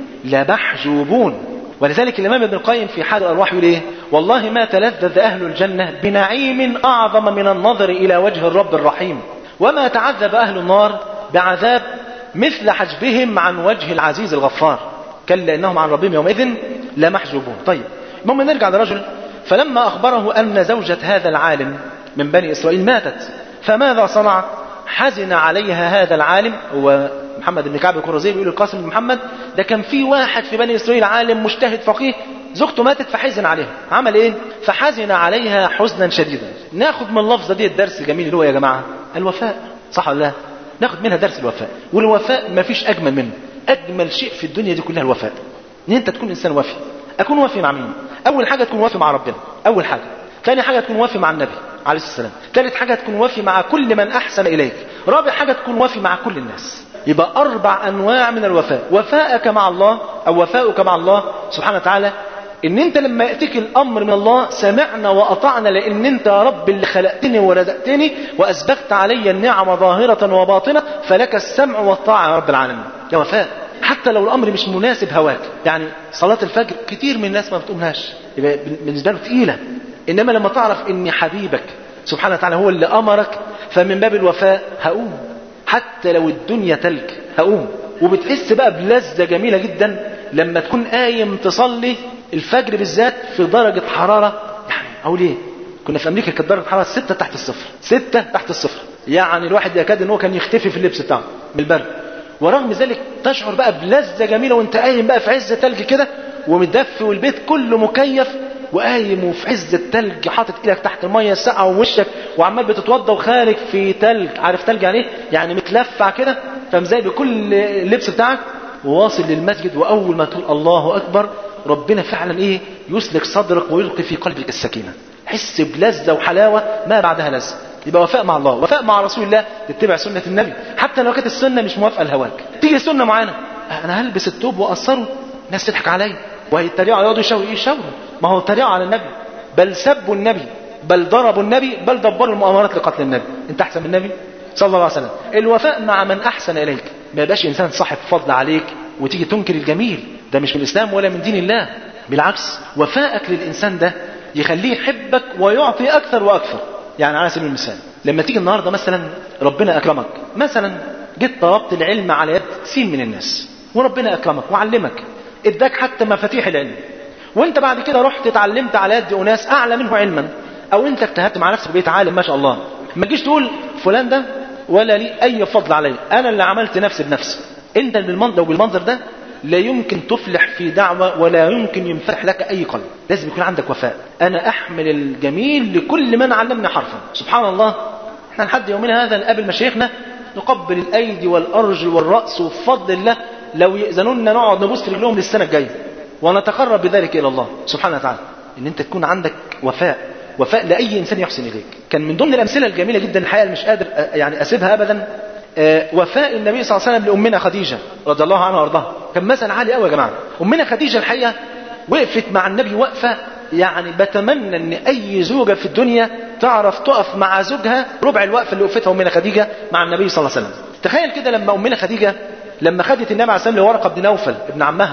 لمحجوبون ولذلك الامام ابن القيم في حال الارواح يقول ايه والله ما تلذذ اهل الجنه بنعيم اعظم من النظر الى وجه الرب الرحيم وما تعذب اهل النار بعذاب مثل حجبهم عن وجه العزيز الغفار كلا انهم عن ربهم يومئذ لمحجوبون طيب المهم نرجع لرجل فلما اخبره ان زوجة هذا العالم من بني اسرائيل ماتت فماذا صنع حزن عليها هذا العالم هو محمد بن كعب القرظي بيقول القاسم بن محمد ده كان في واحد في بني اسرائيل عالم مجتهد فقيه زوجته ماتت فحزن عليها عمل ايه فحزن عليها حزنا شديدا ناخد من اللفظه دي الدرس الجميل اللي هو يا جماعه الوفاء صح ولا لا ناخد منها درس الوفاء والوفاء ما فيش اجمل منه اجمل شيء في الدنيا دي كلها الوفاء ان انت تكون انسان وفي اكون وفي مع مين اول حاجه تكون وفي مع ربنا اول حاجه ثاني حاجه تكون وفي مع النبي عليه السلام ثالث حاجه تكون وفي مع كل من احسن اليك رابع حاجه تكون وفي مع كل الناس يبقى أربع أنواع من الوفاء وفاءك مع الله أو وفاؤك مع الله سبحانه وتعالى إن أنت لما يأتيك الأمر من الله سمعنا وأطعنا لأن أنت يا رب اللي خلقتني ورزقتني وأسبغت علي النعم ظاهرة وباطنة فلك السمع والطاعة يا رب العالمين يا وفاء حتى لو الأمر مش مناسب هواك يعني صلاة الفجر كتير من الناس ما بتقومهاش يبقى بالنسبة له تقيلة إنما لما تعرف إن حبيبك سبحانه وتعالى هو اللي أمرك فمن باب الوفاء هقوم حتى لو الدنيا تلج هقوم وبتحس بقى بلذة جميلة جدا لما تكون قايم تصلي الفجر بالذات في درجة حرارة يعني أقول إيه كنا في أمريكا كانت درجة حرارة ستة تحت الصفر ستة تحت الصفر يعني الواحد يكاد إن هو كان يختفي في اللبس بتاعه من البرد ورغم ذلك تشعر بقى بلذة جميلة وانت قايم بقى في عز تلج كده ومدفي والبيت كله مكيف وقايم وفي عز التلج حاطط ايدك تحت الميه الساقعه ووشك وعمال بتتوضى وخارج في تلج عارف تلج يعني ايه؟ يعني متلفع كده فمزاي بكل اللبس بتاعك وواصل للمسجد واول ما تقول الله اكبر ربنا فعلا ايه يسلك صدرك ويلقي في قلبك السكينه حس بلذه وحلاوه ما بعدها لذه يبقى وفاء مع الله وفاء مع رسول الله تتبع سنه النبي حتى لو كانت السنه مش موافقه لهواك تيجي سنه معينه انا هلبس الثوب واقصره الناس تضحك عليا وهيتريقوا يقعدوا يشاوروا ايه يشاوروا ما هو تريقوا على النبي بل سبوا النبي بل ضربوا النبي بل دبروا المؤامرات لقتل النبي انت احسن من النبي صلى الله عليه وسلم الوفاء مع من احسن اليك ما يبقاش انسان صاحب فضل عليك وتيجي تنكر الجميل ده مش من الاسلام ولا من دين الله بالعكس وفائك للانسان ده يخليه يحبك ويعطي اكثر واكثر يعني على سبيل المثال لما تيجي النهارده مثلا ربنا اكرمك مثلا جيت طلبت العلم على يد سين من الناس وربنا اكرمك وعلمك اداك حتى مفاتيح العلم وانت بعد كده رحت اتعلمت على يد اناس اعلى منه علما او انت اجتهدت مع نفسك بقيت عالم ما شاء الله ما تجيش تقول فلان ده ولا لي اي فضل علي انا اللي عملت نفسي بنفسي انت بالمنظر لو بالمنظر ده لا يمكن تفلح في دعوة ولا يمكن ينفتح لك أي قلب لازم يكون عندك وفاء أنا أحمل الجميل لكل من علمني حرفا سبحان الله احنا لحد يومنا هذا نقابل مشايخنا نقبل الأيدي والأرجل والرأس وبفضل الله لو يأذنوا لنا نقعد نبوس في رجلهم للسنة الجاية ونتقرب بذلك إلى الله سبحانه وتعالى إن أنت تكون عندك وفاء وفاء لأي إنسان يحسن إليك كان من ضمن الأمثلة الجميلة جدا الحقيقة اللي مش قادر يعني أسيبها أبدا وفاء النبي صلى الله عليه وسلم لأمنا خديجة رضي الله عنها وارضاها كان مثل عالي قوي يا جماعة أمنا خديجة الحقيقة وقفت مع النبي وقفة يعني بتمنى ان اي زوجة في الدنيا تعرف تقف مع زوجها ربع الوقفة اللي وقفتها امنا خديجة مع النبي صلى الله عليه وسلم تخيل كده لما امنا خديجة لما خدت النبي عليه السلام لورقة بن نوفل ابن عمها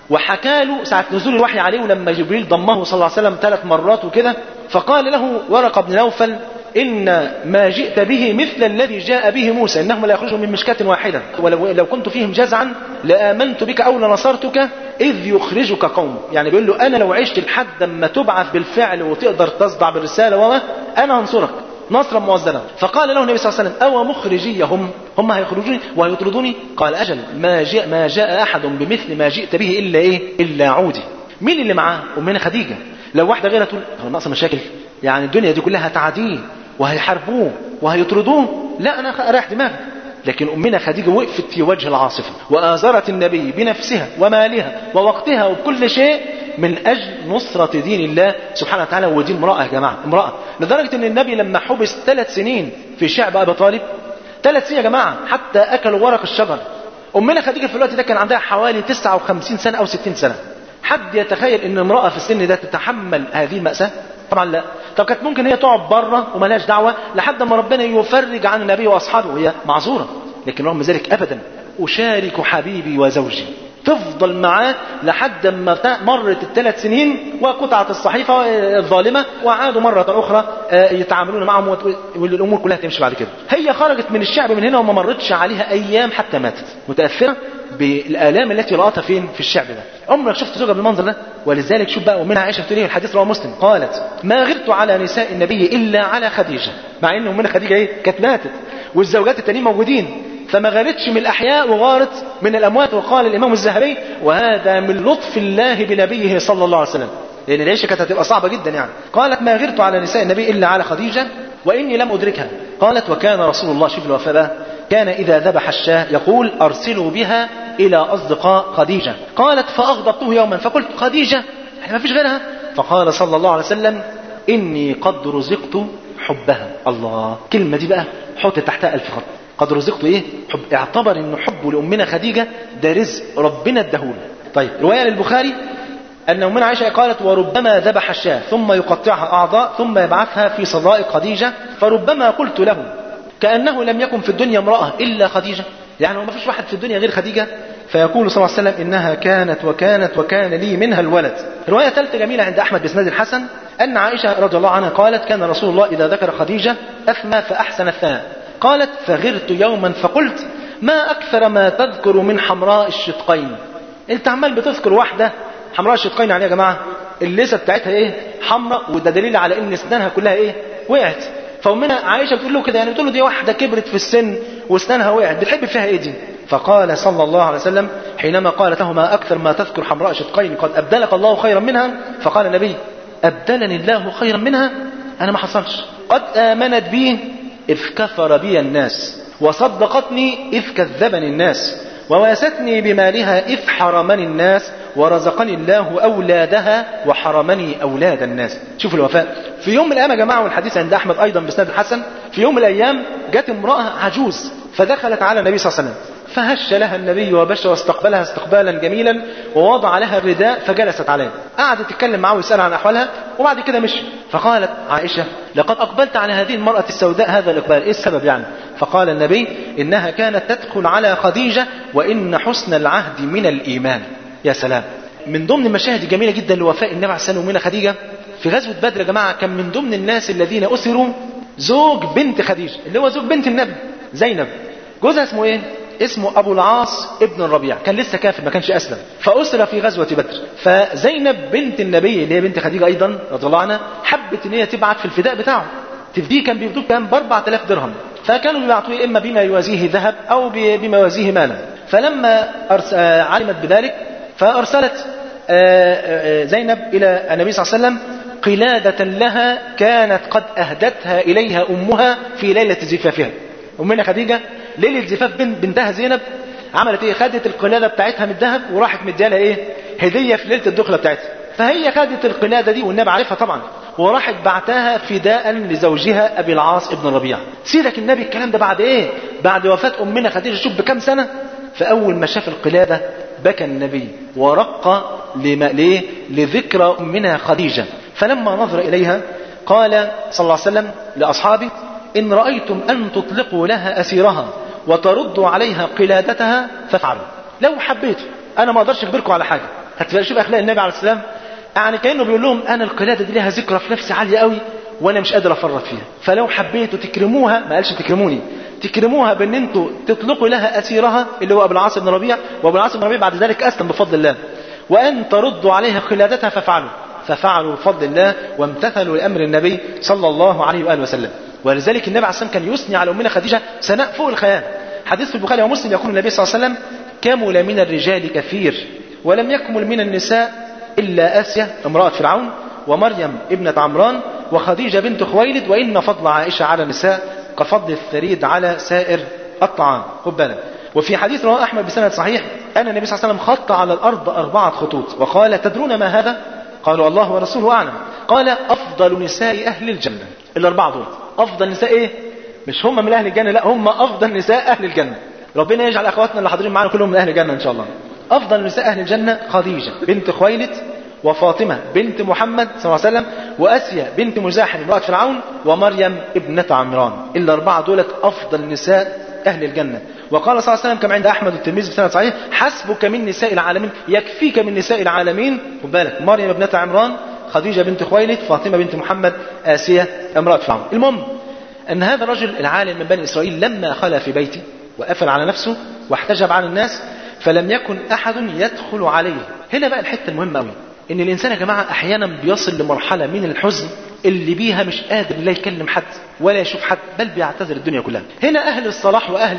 وحكى له ساعة نزول الوحي عليه ولما جبريل ضمه صلى الله عليه وسلم ثلاث مرات وكده فقال له ورقة بن نوفل إن ما جئت به مثل الذي جاء به موسى إنهم لا يخرجون من مشكاة واحدة ولو لو كنت فيهم جزعا لآمنت بك أو لنصرتك إذ يخرجك قوم يعني بيقول له أنا لو عشت لحد ما تبعث بالفعل وتقدر تصدع بالرسالة وما أنا هنصرك نصرا موزنا فقال له النبي صلى الله عليه وسلم أو مخرجي هم هم هيخرجوني وهيطردوني قال أجل ما جاء, ما جاء أحد بمثل ما جئت به إلا إيه إلا عودي مين اللي معاه أمنا خديجة لو واحدة غيرها تقول هو ناقص مشاكل يعني الدنيا دي كلها تعديه وهيحاربوه وهيطردوه لا أنا رايح دماغي لكن أمنا خديجة وقفت في وجه العاصفة وآزرت النبي بنفسها ومالها ووقتها وكل شيء من أجل نصرة دين الله سبحانه وتعالى ودي امرأة يا جماعة امرأة لدرجة أن النبي لما حبس ثلاث سنين في شعب أبي طالب ثلاث سنين يا جماعة حتى أكلوا ورق الشجر أمنا خديجة في الوقت ده كان عندها حوالي 59 سنة أو 60 سنة حد يتخيل أن امرأة في السن ده تتحمل هذه المأساة طبعا لا طب كانت ممكن هي تقعد بره وملهاش دعوة لحد ما ربنا يفرج عن النبي وأصحابه وهي معذورة لكن رغم ذلك أبدا أشارك حبيبي وزوجي تفضل معاه لحد ما مرت الثلاث سنين وقطعت الصحيفة الظالمة وعادوا مرة أخرى يتعاملون معهم والأمور كلها تمشي بعد كده هي خرجت من الشعب من هنا وما مرتش عليها أيام حتى ماتت متأثرة بالآلام التي رأتها فين في الشعب ده عمرك شفت زوجها بالمنظر ده ولذلك شوف بقى ومنها عائشة تقول الحديث رواه مسلم قالت ما غرت على نساء النبي إلا على خديجة مع ان أمنا خديجة ايه كانت ماتت والزوجات التانيين موجودين فما غارتش من الأحياء وغارت من الأموات وقال الإمام الزهري وهذا من لطف الله بنبيه صلى الله عليه وسلم لأن العيشة كانت هتبقى صعبة جدا يعني قالت ما غرت على نساء النبي إلا على خديجة وإني لم أدركها قالت وكان رسول الله شوف الوفاء كان إذا ذبح الشاة يقول أرسلوا بها إلى أصدقاء خديجة قالت فأغضبته يوما فقلت خديجة احنا ما فيش غيرها فقال صلى الله عليه وسلم إني قد رزقت حبها الله كلمة دي بقى حط تحتها ألف خط قد رزقت ايه حب اعتبر ان حبه لامنا خديجه ده رزق ربنا اداهوله طيب روايه للبخاري ان امنا عائشه قالت وربما ذبح الشاة ثم يقطعها اعضاء ثم يبعثها في صدائق خديجه فربما قلت له كانه لم يكن في الدنيا امراه الا خديجه يعني ما فيش واحد في الدنيا غير خديجه فيقول صلى الله عليه وسلم انها كانت وكانت وكان لي منها الولد روايه ثالثه جميله عند احمد باسناد الحسن ان عائشه رضي الله عنها قالت كان رسول الله اذا ذكر خديجه اثنى فاحسن الثناء قالت فغرت يوما فقلت ما أكثر ما تذكر من حمراء الشدقين انت عمال بتذكر واحدة حمراء الشدقين يعني يا جماعة الليسة بتاعتها ايه حمراء وده دليل على ان اسنانها كلها ايه وقعت فأمنا عائشة بتقول له كده يعني بتقول له دي واحدة كبرت في السن واسنانها وقعت بتحب فيها ايه دي فقال صلى الله عليه وسلم حينما قالت له ما أكثر ما تذكر حمراء شدقين قد أبدلك الله خيرا منها فقال النبي أبدلني الله خيرا منها أنا ما حصلش قد آمنت بي إذ كفر بي الناس وصدقتني إذ كذبني الناس وواستني بمالها إذ حرمني الناس ورزقني الله أولادها وحرمني أولاد الناس شوف الوفاء في يوم من الأيام يا جماعة والحديث عند أحمد أيضا بسند الحسن في يوم من الأيام جت امرأة عجوز فدخلت على النبي صلى الله عليه وسلم فهش لها النبي وبشر واستقبلها استقبالا جميلا ووضع لها الرداء فجلست عليه قعدت تتكلم معه ويسألها عن أحوالها وبعد كده مشي فقالت عائشة لقد أقبلت على هذه المرأة السوداء هذا الإقبال إيه السبب يعني فقال النبي إنها كانت تدخل على خديجة وإن حسن العهد من الإيمان يا سلام من ضمن المشاهد الجميلة جدا لوفاء النبي عليه السلام ومنها خديجة في غزوة بدر يا جماعة كان من ضمن الناس الذين أسروا زوج بنت خديجة اللي هو زوج بنت النبي زينب جوزها اسمه ايه اسمه ابو العاص ابن الربيع كان لسه كافر ما كانش اسلم فاسر في غزوه بدر فزينب بنت النبي اللي هي بنت خديجه ايضا رضي الله عنها حبت ان هي تبعت في الفداء بتاعه تفديه كان بيفدوه كان ب 4000 درهم فكانوا بيبعتوه اما بما يوازيه ذهب او بما يوازيه مالا فلما أرس... علمت بذلك فارسلت زينب الى النبي صلى الله عليه وسلم قلادة لها كانت قد أهدتها إليها أمها في ليلة زفافها أمنا خديجة ليلة زفاف بنت بنتها زينب عملت ايه خدت القلادة بتاعتها من الذهب وراحت مديالها ايه هدية في ليلة الدخلة بتاعتها فهي خدت القلادة دي والنبي عارفها طبعا وراحت بعتها فداء لزوجها ابي العاص ابن الربيع سيدك النبي الكلام ده بعد ايه بعد وفاة امنا خديجة شوف بكام سنة فاول ما شاف القلادة بكى النبي ورق لما ليه لذكرى امنا خديجة فلما نظر اليها قال صلى الله عليه وسلم لاصحابه إن رأيتم أن تطلقوا لها أسيرها وتردوا عليها قلادتها فافعلوا لو حبيتوا أنا ما أقدرش أخبركم على حاجة هتبقى شوف اخلاق النبي عليه السلام يعني كانه بيقول لهم انا القلاده دي لها ذكرى في نفسي عاليه قوي وانا مش قادر افرط فيها فلو حبيتوا تكرموها ما قالش تكرموني تكرموها بان انتوا تطلقوا لها اسيرها اللي هو ابو العاص بن ربيع وابو العاص بن ربيع بعد ذلك اسلم بفضل الله وان تردوا عليها قلادتها ففعلوا ففعلوا بفضل الله وامتثلوا لامر النبي صلى الله عليه واله وسلم ولذلك النبي عليه الصلاه والسلام كان يثني على امنا خديجه ثناء فوق الخيال حديث في البخاري ومسلم يقول النبي صلى الله عليه وسلم كمل من الرجال كثير ولم يكمل من النساء الا اسيا امراه فرعون ومريم ابنه عمران وخديجه بنت خويلد وان فضل عائشه على النساء كفضل الثريد على سائر الطعام خد بالك وفي حديث رواه احمد بسند صحيح ان النبي صلى الله عليه وسلم خط على الارض اربعه خطوط وقال تدرون ما هذا؟ قالوا الله ورسوله اعلم قال افضل نساء اهل الجنه الاربعه دول افضل نساء ايه؟ مش هم من اهل الجنه لا هم افضل نساء اهل الجنه ربنا يجعل اخواتنا اللي حاضرين معانا كلهم من اهل الجنه ان شاء الله افضل نساء اهل الجنه خديجه بنت خويلد وفاطمة بنت محمد صلى الله عليه وسلم وأسيا بنت مزاحم امرأة فرعون ومريم ابنة عمران الأربعة دولت أفضل نساء أهل الجنة وقال صلى الله عليه وسلم كما عند أحمد والترمذي بسند صحيح حسبك من نساء العالمين يكفيك من نساء العالمين خد بالك مريم ابنة عمران خديجة بنت خويلد فاطمة بنت محمد آسيا امرأة فرعون المهم أن هذا الرجل العالم من بني إسرائيل لما خلى في بيته وقفل على نفسه واحتجب عن الناس فلم يكن أحد يدخل عليه هنا بقى الحتة المهمة أوي ان الانسان يا جماعه احيانا بيصل لمرحله من الحزن اللي بيها مش قادر لا يكلم حد ولا يشوف حد بل بيعتذر الدنيا كلها هنا اهل الصلاح واهل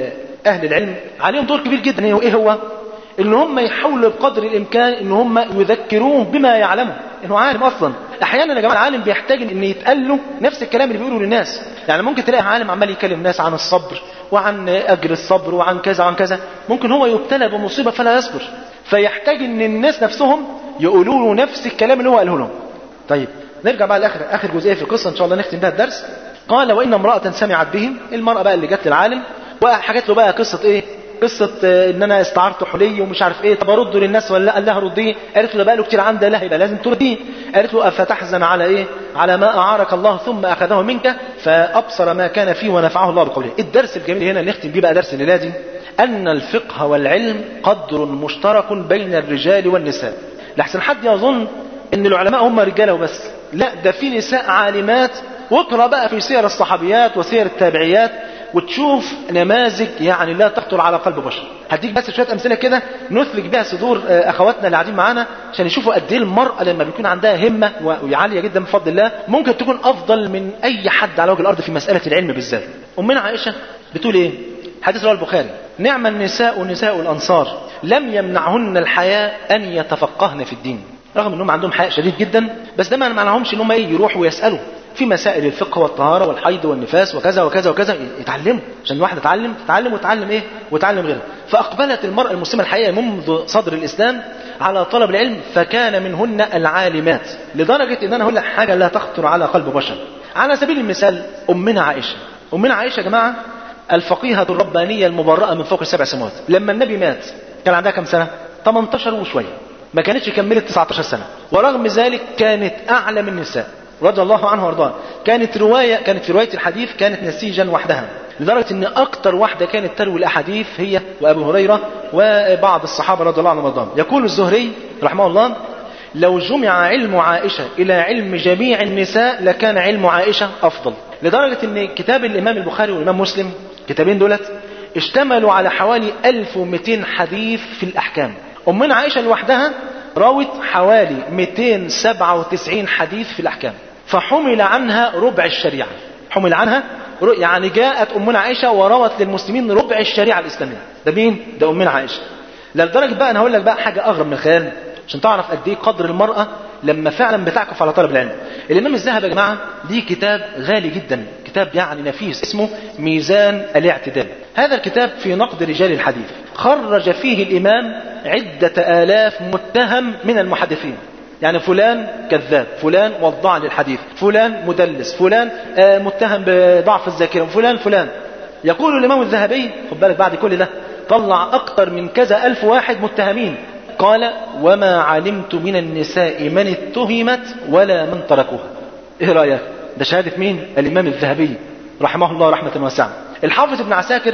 اهل العلم عليهم دور كبير جدا ايه هو ان هم يحاولوا بقدر الامكان ان هم يذكروه بما يعلمه انه عالم اصلا احيانا يا جماعه العالم بيحتاج ان يتقال له نفس الكلام اللي بيقوله للناس يعني ممكن تلاقي عالم عمال يكلم الناس عن الصبر وعن اجر الصبر وعن كذا وعن كذا ممكن هو يبتلى بمصيبه فلا يصبر فيحتاج ان الناس نفسهم يقولوا له نفس الكلام اللي هو قاله لهم طيب نرجع بقى لاخر اخر جزئيه في القصه ان شاء الله نختم بها الدرس قال وان امراه سمعت بهم المراه بقى اللي جت للعالم وحكت له بقى قصه ايه قصة ان انا استعرت حلي ومش عارف ايه طب ارده للناس ولا لا قال لها رديه قالت له ده بقى له كتير عندها لا يبقى لازم ترديه قالت له افتحزن على ايه على ما اعارك الله ثم اخذه منك فابصر ما كان فيه ونفعه الله بقوله الدرس الجميل هنا نختم بيه بقى درس الليله ان الفقه والعلم قدر مشترك بين الرجال والنساء لحسن حد يظن ان العلماء هم رجاله وبس لا ده في نساء عالمات واقرا بقى في سير الصحابيات وسير التابعيات وتشوف نماذج يعني لا تخطر على قلب بشر هديك بس شويه امثله كده نثلج بها صدور اخواتنا اللي قاعدين معانا عشان يشوفوا قد ايه المراه لما بيكون عندها همه وعاليه جدا بفضل الله ممكن تكون افضل من اي حد على وجه الارض في مساله العلم بالذات امنا عائشه بتقول ايه حديث رواه البخاري نعم النساء نساء الانصار لم يمنعهن الحياء ان يتفقهن في الدين رغم انهم عندهم حياء شديد جدا بس ده ما منعهمش ان هم ايه يروحوا ويسالوا في مسائل الفقه والطهاره والحيض والنفاس وكذا وكذا وكذا يتعلموا عشان الواحد يتعلم تتعلم وتعلم ايه وتعلم غيرها فاقبلت المراه المسلمه الحقيقه منذ صدر الاسلام على طلب العلم فكان منهن العالمات لدرجه ان انا اقول لك حاجه لا تخطر على قلب بشر على سبيل المثال امنا عائشه امنا عائشه يا جماعه الفقيهة الربانية المبرأة من فوق السبع سماوات لما النبي مات كان عندها كم سنة 18 وشوية ما كانتش كملت 19 سنة ورغم ذلك كانت أعلم النساء رضي الله عنها وارضاها كانت رواية كانت في رواية الحديث كانت نسيجا وحدها لدرجة ان اكتر واحدة كانت تروي الاحاديث هي وابو هريرة وبعض الصحابة رضي الله عنهم وارضاهم يقول الزهري رحمه الله لو جمع علم عائشة إلى علم جميع النساء لكان علم عائشة أفضل لدرجة أن كتاب الإمام البخاري والإمام مسلم كتابين دولت اشتملوا على حوالي 1200 حديث في الأحكام أمنا عائشة لوحدها راوت حوالي 297 حديث في الأحكام فحمل عنها ربع الشريعة حمل عنها يعني جاءت أمنا عائشة وروت للمسلمين ربع الشريعة الإسلامية ده مين؟ ده أمنا عائشة لدرجة بقى أنا هقول لك بقى حاجة أغرب من الخيال عشان تعرف قد ايه قدر المرأة لما فعلا بتعكف على طلب العلم الإمام الذهبي يا جماعة ليه كتاب غالي جدا كتاب يعني نفيس اسمه ميزان الاعتدال هذا الكتاب في نقد رجال الحديث خرج فيه الإمام عدة آلاف متهم من المحدثين يعني فلان كذاب فلان وضع للحديث فلان مدلس فلان آه متهم بضعف الذاكرة فلان فلان يقول الإمام الذهبي خد بالك بعد كل ده طلع أكثر من كذا ألف واحد متهمين قال وما علمت من النساء من اتهمت ولا من تركوها ايه رأيك ده شهادة مين الإمام الذهبي رحمه الله رحمة واسعة الحافظ ابن عساكر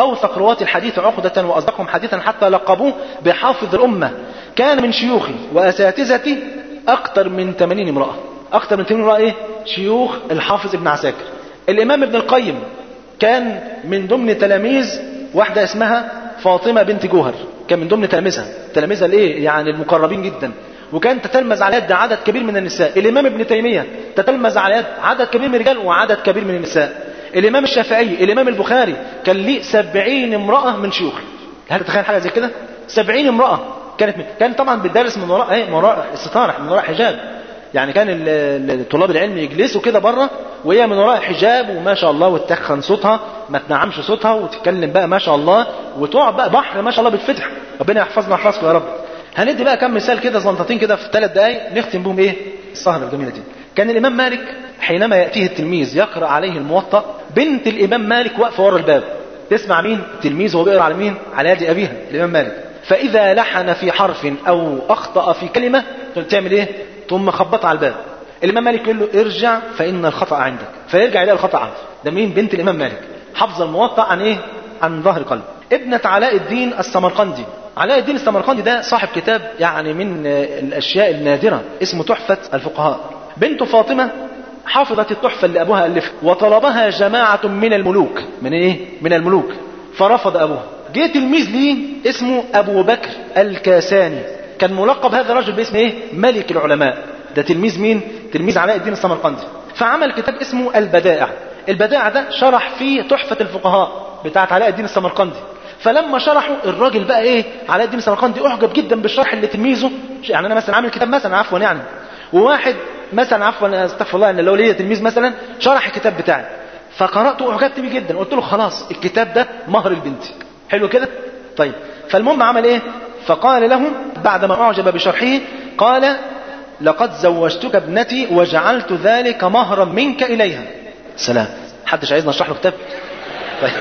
أوثق رواة الحديث عقدة وأصدقهم حديثا حتى لقبوه بحافظ الأمة كان من شيوخي وأساتذتي أكثر من 80 امرأة أكثر من 80 امرأة إيه؟ شيوخ الحافظ ابن عساكر الإمام ابن القيم كان من ضمن تلاميذ واحدة اسمها فاطمة بنت جوهر كان من ضمن تلاميذها تلاميذها الايه يعني المقربين جدا وكان تتلمذ على يد عدد كبير من النساء الإمام ابن تيمية تتلمذ على يد عدد كبير من الرجال وعدد كبير من النساء الإمام الشافعي الإمام البخاري كان ليه سبعين امرأة من شيوخه هل تتخيل حاجة زي كده سبعين امرأة كانت من... كان طبعا بتدرس من وراء ايه من وراء الستارة من وراء حجاب يعني كان ال- ال- طلاب العلم يجلسوا كده بره وهي من وراء حجاب وما شاء الله وتتخن صوتها ما تنعمش صوتها وتتكلم بقى ما شاء الله وتقعد بقى بحر ما شاء الله بتفتح ربنا يحفظنا ويحفظكم يا رب هندي بقى كم مثال كده زنطتين كده في ثلاث دقايق نختم بهم ايه السهره الجميله دي كان الامام مالك حينما ياتيه التلميذ يقرا عليه الموطأ بنت الامام مالك واقفه ورا الباب تسمع مين التلميذ وهو بيقرا على مين على يد ابيها الامام مالك فاذا لحن في حرف او اخطا في كلمه تعمل ايه ثم خبط على الباب الامام مالك يقول له ارجع فان الخطا عندك فيرجع يلاقي الخطا عنده ده مين بنت الامام مالك حفظ الموطأ عن ايه عن ظهر قلب ابنة علاء الدين السمرقندي علاء الدين السمرقندي ده صاحب كتاب يعني من آه، الاشياء النادره اسمه تحفه الفقهاء بنته فاطمه حفظت التحفه اللي ابوها الفها وطلبها جماعه من الملوك من ايه من الملوك فرفض ابوها جه تلميذ ليه اسمه ابو بكر الكاساني كان ملقب هذا الرجل باسم ايه ملك العلماء ده تلميذ مين تلميذ علاء الدين السمرقندي فعمل كتاب اسمه البدائع البدائع ده شرح فيه تحفه الفقهاء بتاعت علاء الدين السمرقندي فلما شرحوا الراجل بقى ايه علاء الدين السمرقندي اعجب جدا بالشرح اللي تلميذه يعني انا مثلا عامل كتاب مثلا عفوا يعني وواحد مثلا عفوا استغفر الله ان لو ليا تلميذ مثلا شرح الكتاب بتاعي فقراته واعجبت بيه جدا قلت له خلاص الكتاب ده مهر البنت حلو كده طيب فالمهم عمل ايه فقال له بعدما اعجب بشرحه قال لقد زوجتك ابنتي وجعلت ذلك مهرا منك اليها سلام حدش عايزنا نشرح له كتاب طيب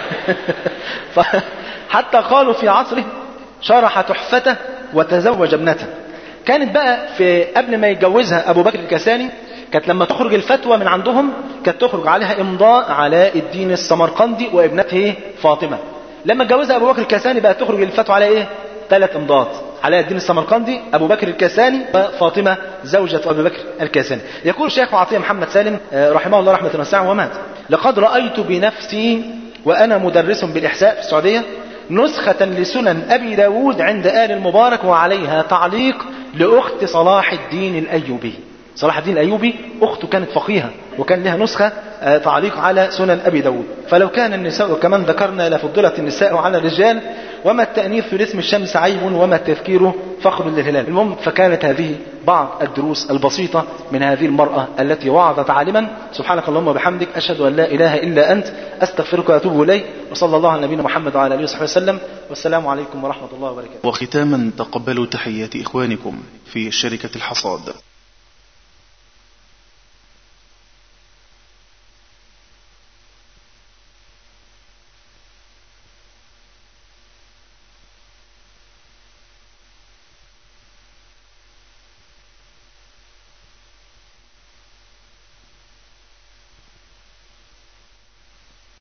ف- حتى قالوا في عصره شرح تحفته وتزوج ابنته كانت بقى في قبل ما يتجوزها ابو بكر الكساني كانت لما تخرج الفتوى من عندهم كانت تخرج عليها امضاء علاء الدين السمرقندي وابنته فاطمه لما اتجوزها ابو بكر الكساني بقى تخرج الفتوى على ايه ثلاث امضاءات علاء الدين السمرقندي ابو بكر الكاساني وفاطمه زوجة ابي بكر الكاساني يقول الشيخ عطيه محمد سالم آه، رحمه الله رحمه واسعه ومات لقد رايت بنفسي وانا مدرس بالاحساء في السعوديه نسخة لسنن أبي داود عند آل المبارك وعليها تعليق لأخت صلاح الدين الأيوبي صلاح الدين الأيوبي أخته كانت فقيهة وكان لها نسخة آه، تعليق على سنن أبي داود فلو كان النساء كمن ذكرنا لفضلت النساء على الرجال وما التأنيث في الاسم الشمس عيب وما التذكير فخر للهلال المهم فكانت هذه بعض الدروس البسيطة من هذه المرأة التي وعظت عالما سبحانك اللهم وبحمدك أشهد أن لا إله إلا أنت أستغفرك وأتوب إليك وصلى الله على نبينا محمد وعلى آله وصحبه وسلم والسلام عليكم ورحمة الله وبركاته وختاما تقبلوا تحيات إخوانكم في شركة الحصاد